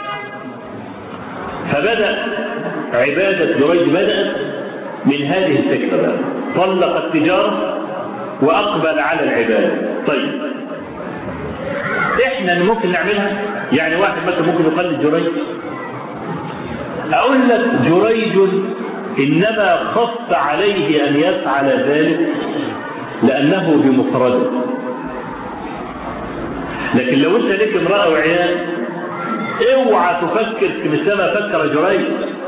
فبدا عباده جريج بدات من هذه الفكرة بقى طلق التجارة وأقبل على العبادة طيب إحنا ممكن نعملها يعني واحد مثلا ممكن يقلد جريج أقول لك جريج إنما خف عليه أن يفعل ذلك لأنه بمفرده لكن لو أنت لك امرأة وعيال اوعى تفكر مثلما فكر جريج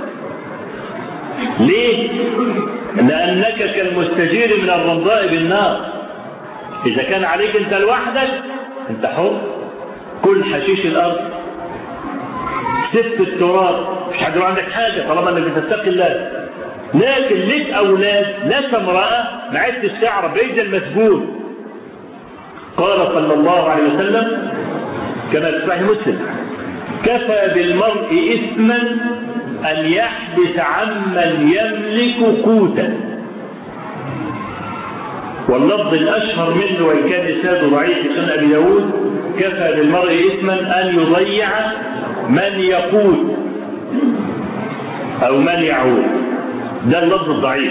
ليه لانك كالمستجير من الرمضاء بالنار اذا كان عليك انت لوحدك انت حر كل حشيش الارض سف التراب مش حد عندك حاجه طالما انك بتتقي الله لكن ليك اولاد لك امراه ما عدتش تعرف بعيد المسجون قال صلى الله عليه وسلم كما في صحيح مسلم كفى بالمرء اثما ان يحبس عمن يملك قوتا واللفظ الاشهر منه وان كان اسناده ضعيف في سنن ابي داود كفى بالمرء اثما ان يضيع من يقود او من يعود ده اللفظ الضعيف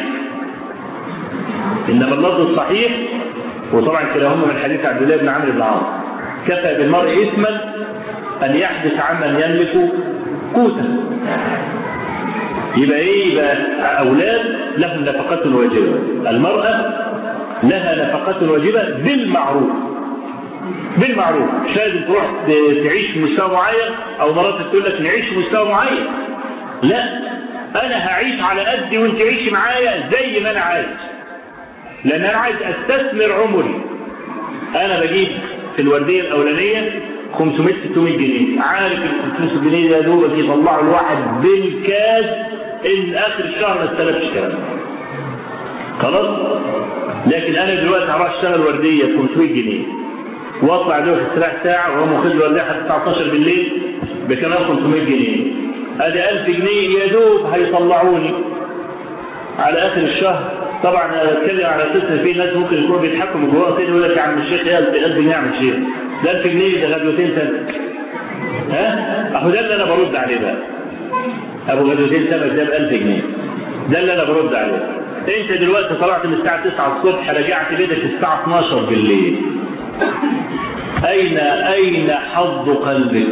انما اللفظ الصحيح وطبعا كلاهما من حديث عبد الله بن عمرو بن العاص كفى بالمرء اثما ان يحدث عمن يملك قوتا يبقى ايه يبقى اولاد لهم نفقة واجبة المرأة لها نفقة واجبة بالمعروف بالمعروف مش لازم تروح تعيش في مستوى معين او مراتك تقول لك نعيش في مستوى معين لا انا هعيش على قدي وانت عيشي معايا زي ما انا عايز لان انا عايز استثمر عمري انا بجيب في الورديه الاولانيه 500 600 جنيه عارف ال 500 جنيه يا دوبك يطلعوا الواحد بالكاس ان اخر الشهر ما استلفش كلام خلاص لكن انا دلوقتي هروح اشتغل ورديه ب 500 جنيه واطلع دوك السلاح ساعه وهو مخد الورديه حتى الساعه 12 بالليل بكمان 500 جنيه ادي 1000 جنيه يا دوب هيطلعوني على اخر الشهر طبعا انا بتكلم على اساس ان في ناس ممكن يكونوا بيضحكوا من جواهم كده يقول لك يا عم الشيخ ايه 1000 جنيه يا عم الشيخ ده 1000 جنيه ده غدوتين سمك ها اهو ده اللي انا برد عليه بقى ابو غدوتين سمك ده ب 1000 جنيه ده اللي انا برد عليه انت دلوقتي طلعت من الساعه 9 الصبح رجعت بيتك الساعه 12 بالليل اين اين حظ قلبك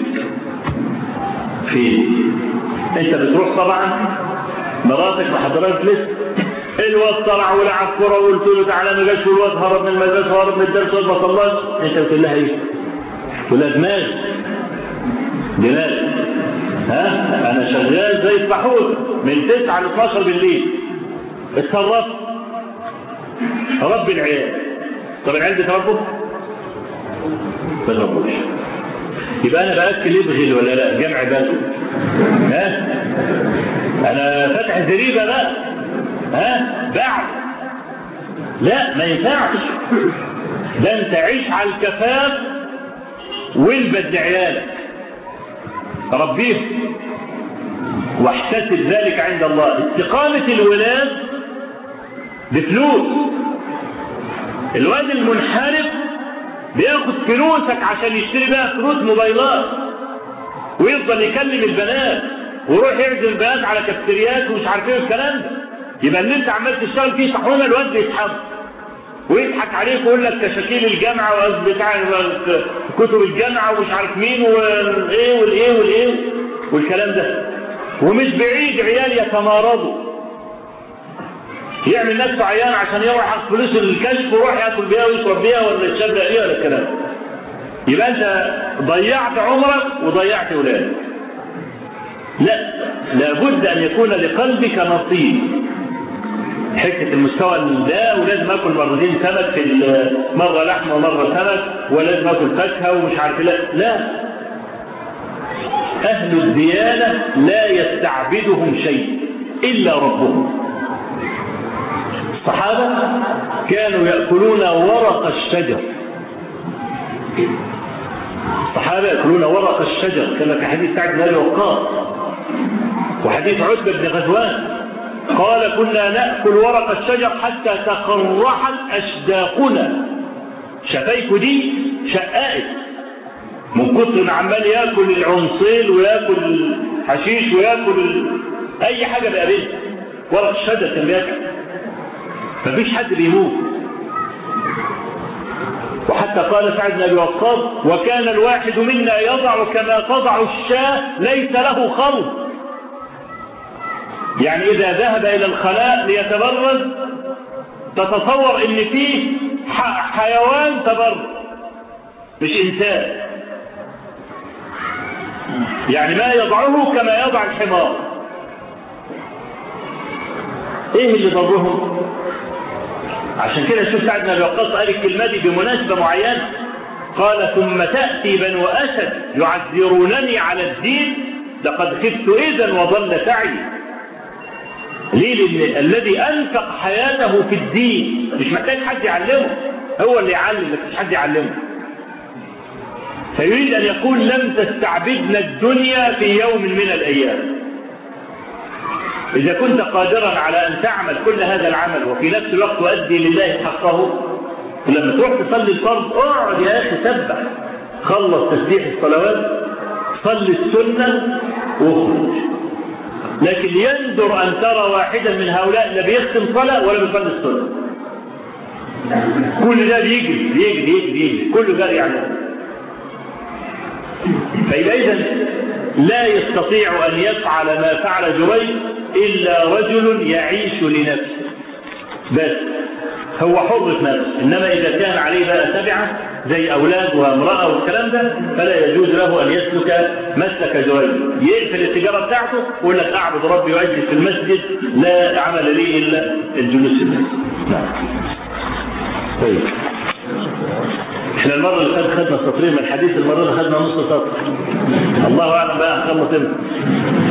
فين انت بتروح طبعا مراتك محضرات لسه الواد طلع ولعب كوره وقلت له تعالى ما جاش والواد هرب من المدرسه وهرب من الدرس والواد ما صلاش انت بتقول لها ايه؟ تقول لها دماغ دماغ ها انا شغال زي السحور من 9 ل 12 بالليل اتصرفت رب العيال طب العيال بتربوا؟ ما تربوش يبقى انا باكل ابغل ولا لا جمع بدو ها انا فاتح زريبه بقى ها بعد لا ما ينفعش ده انت عيش على الكفاف والبس لعيالك ربيهم واحتسب ذلك عند الله استقامة الولاد بفلوس الواد المنحرف بياخد فلوسك عشان يشتري بيها فلوس موبايلات ويفضل يكلم البنات ويروح يعزم البنات على كافتريات ومش عارف ايه الكلام ده يبقى اللي انت عمال تشتغل فيه صحونه الواد بيسحبه ويضحك عليك ويقول لك كشاكيل الجامعه بتاع كتب الجامعه ومش عارف مين والايه والايه والايه والكلام ده ومش بعيد عيال يتمارضوا يعمل نفسه عيان عشان يروح ياخد فلوس الكشف ويروح ياكل بيها ويشرب بيها ولا يتشبع بيها ولا الكلام يبقى انت ضيعت عمرك وضيعت اولادك لا لابد ان يكون لقلبك نصيب حته المستوى ده ولازم اكل مرتين سمك في مره لحمه ومره سمك ولازم اكل فاكهه ومش عارف لا لا اهل الديانه لا يستعبدهم شيء الا ربهم الصحابه كانوا ياكلون ورق الشجر الصحابه ياكلون ورق الشجر كما في حديث سعد بن ابي وقاص وحديث عتبه بن غزوان قال كنا ناكل ورق الشجر حتى تقرحت اشداقنا شفايفه دي شققت من كتر ما عمال ياكل العنصيل وياكل الحشيش وياكل ال... اي حاجه بقابلها ورق الشجر كان بياكل مفيش حد بيموت وحتى قال سعد بن ابي وقاص وكان الواحد منا يضع كما تضع الشاة ليس له خلط يعني اذا ذهب الى الخلاء ليتبرز تتصور ان فيه حيوان تبرز مش انسان يعني ما يضعه كما يضع الحمار ايه اللي ضرهم عشان كده شوف سعد بن ابي وقاص قال الكلمه دي بمناسبه معينه قال ثم تأتي بنو أسد يعذرونني على الدين لقد خفت إذا وضل سعي ليه لأن الذي أنفق حياته في الدين مش محتاج حد يعلمه هو اللي يعلم مش حد يعلمه فيريد أن يقول لم تستعبدنا الدنيا في يوم من الأيام إذا كنت قادرا على أن تعمل كل هذا العمل وفي نفس الوقت تؤدي لله حقه ولما تروح تصلي الفرض اقعد يا أخي سبح خلص تسبيح الصلوات صلي السنة واخرج لكن يندر أن ترى واحدا من هؤلاء لا بيختم صلاة ولا بيصلي السنة كل ده بيجري بيجري يجري يجري كله جري يعني فإذا إذا لا يستطيع أن يفعل ما فعل جريج إلا رجل يعيش لنفسه بس هو حر في نفسه إنما إذا كان عليه بقى تبعة زي أولاد وامرأة والكلام ده فلا يجوز له أن يسلك مسلك جريج يقفل التجارة بتاعته ويقول لك أعبد ربي وأجلس في المسجد لا عمل لي إلا الجلوس في المسجد طيب احنا المرة اللي فاتت خدنا سطرين من الحديث المرة اللي خدنا نص سطر الله أعلم بقى هنخلص امتى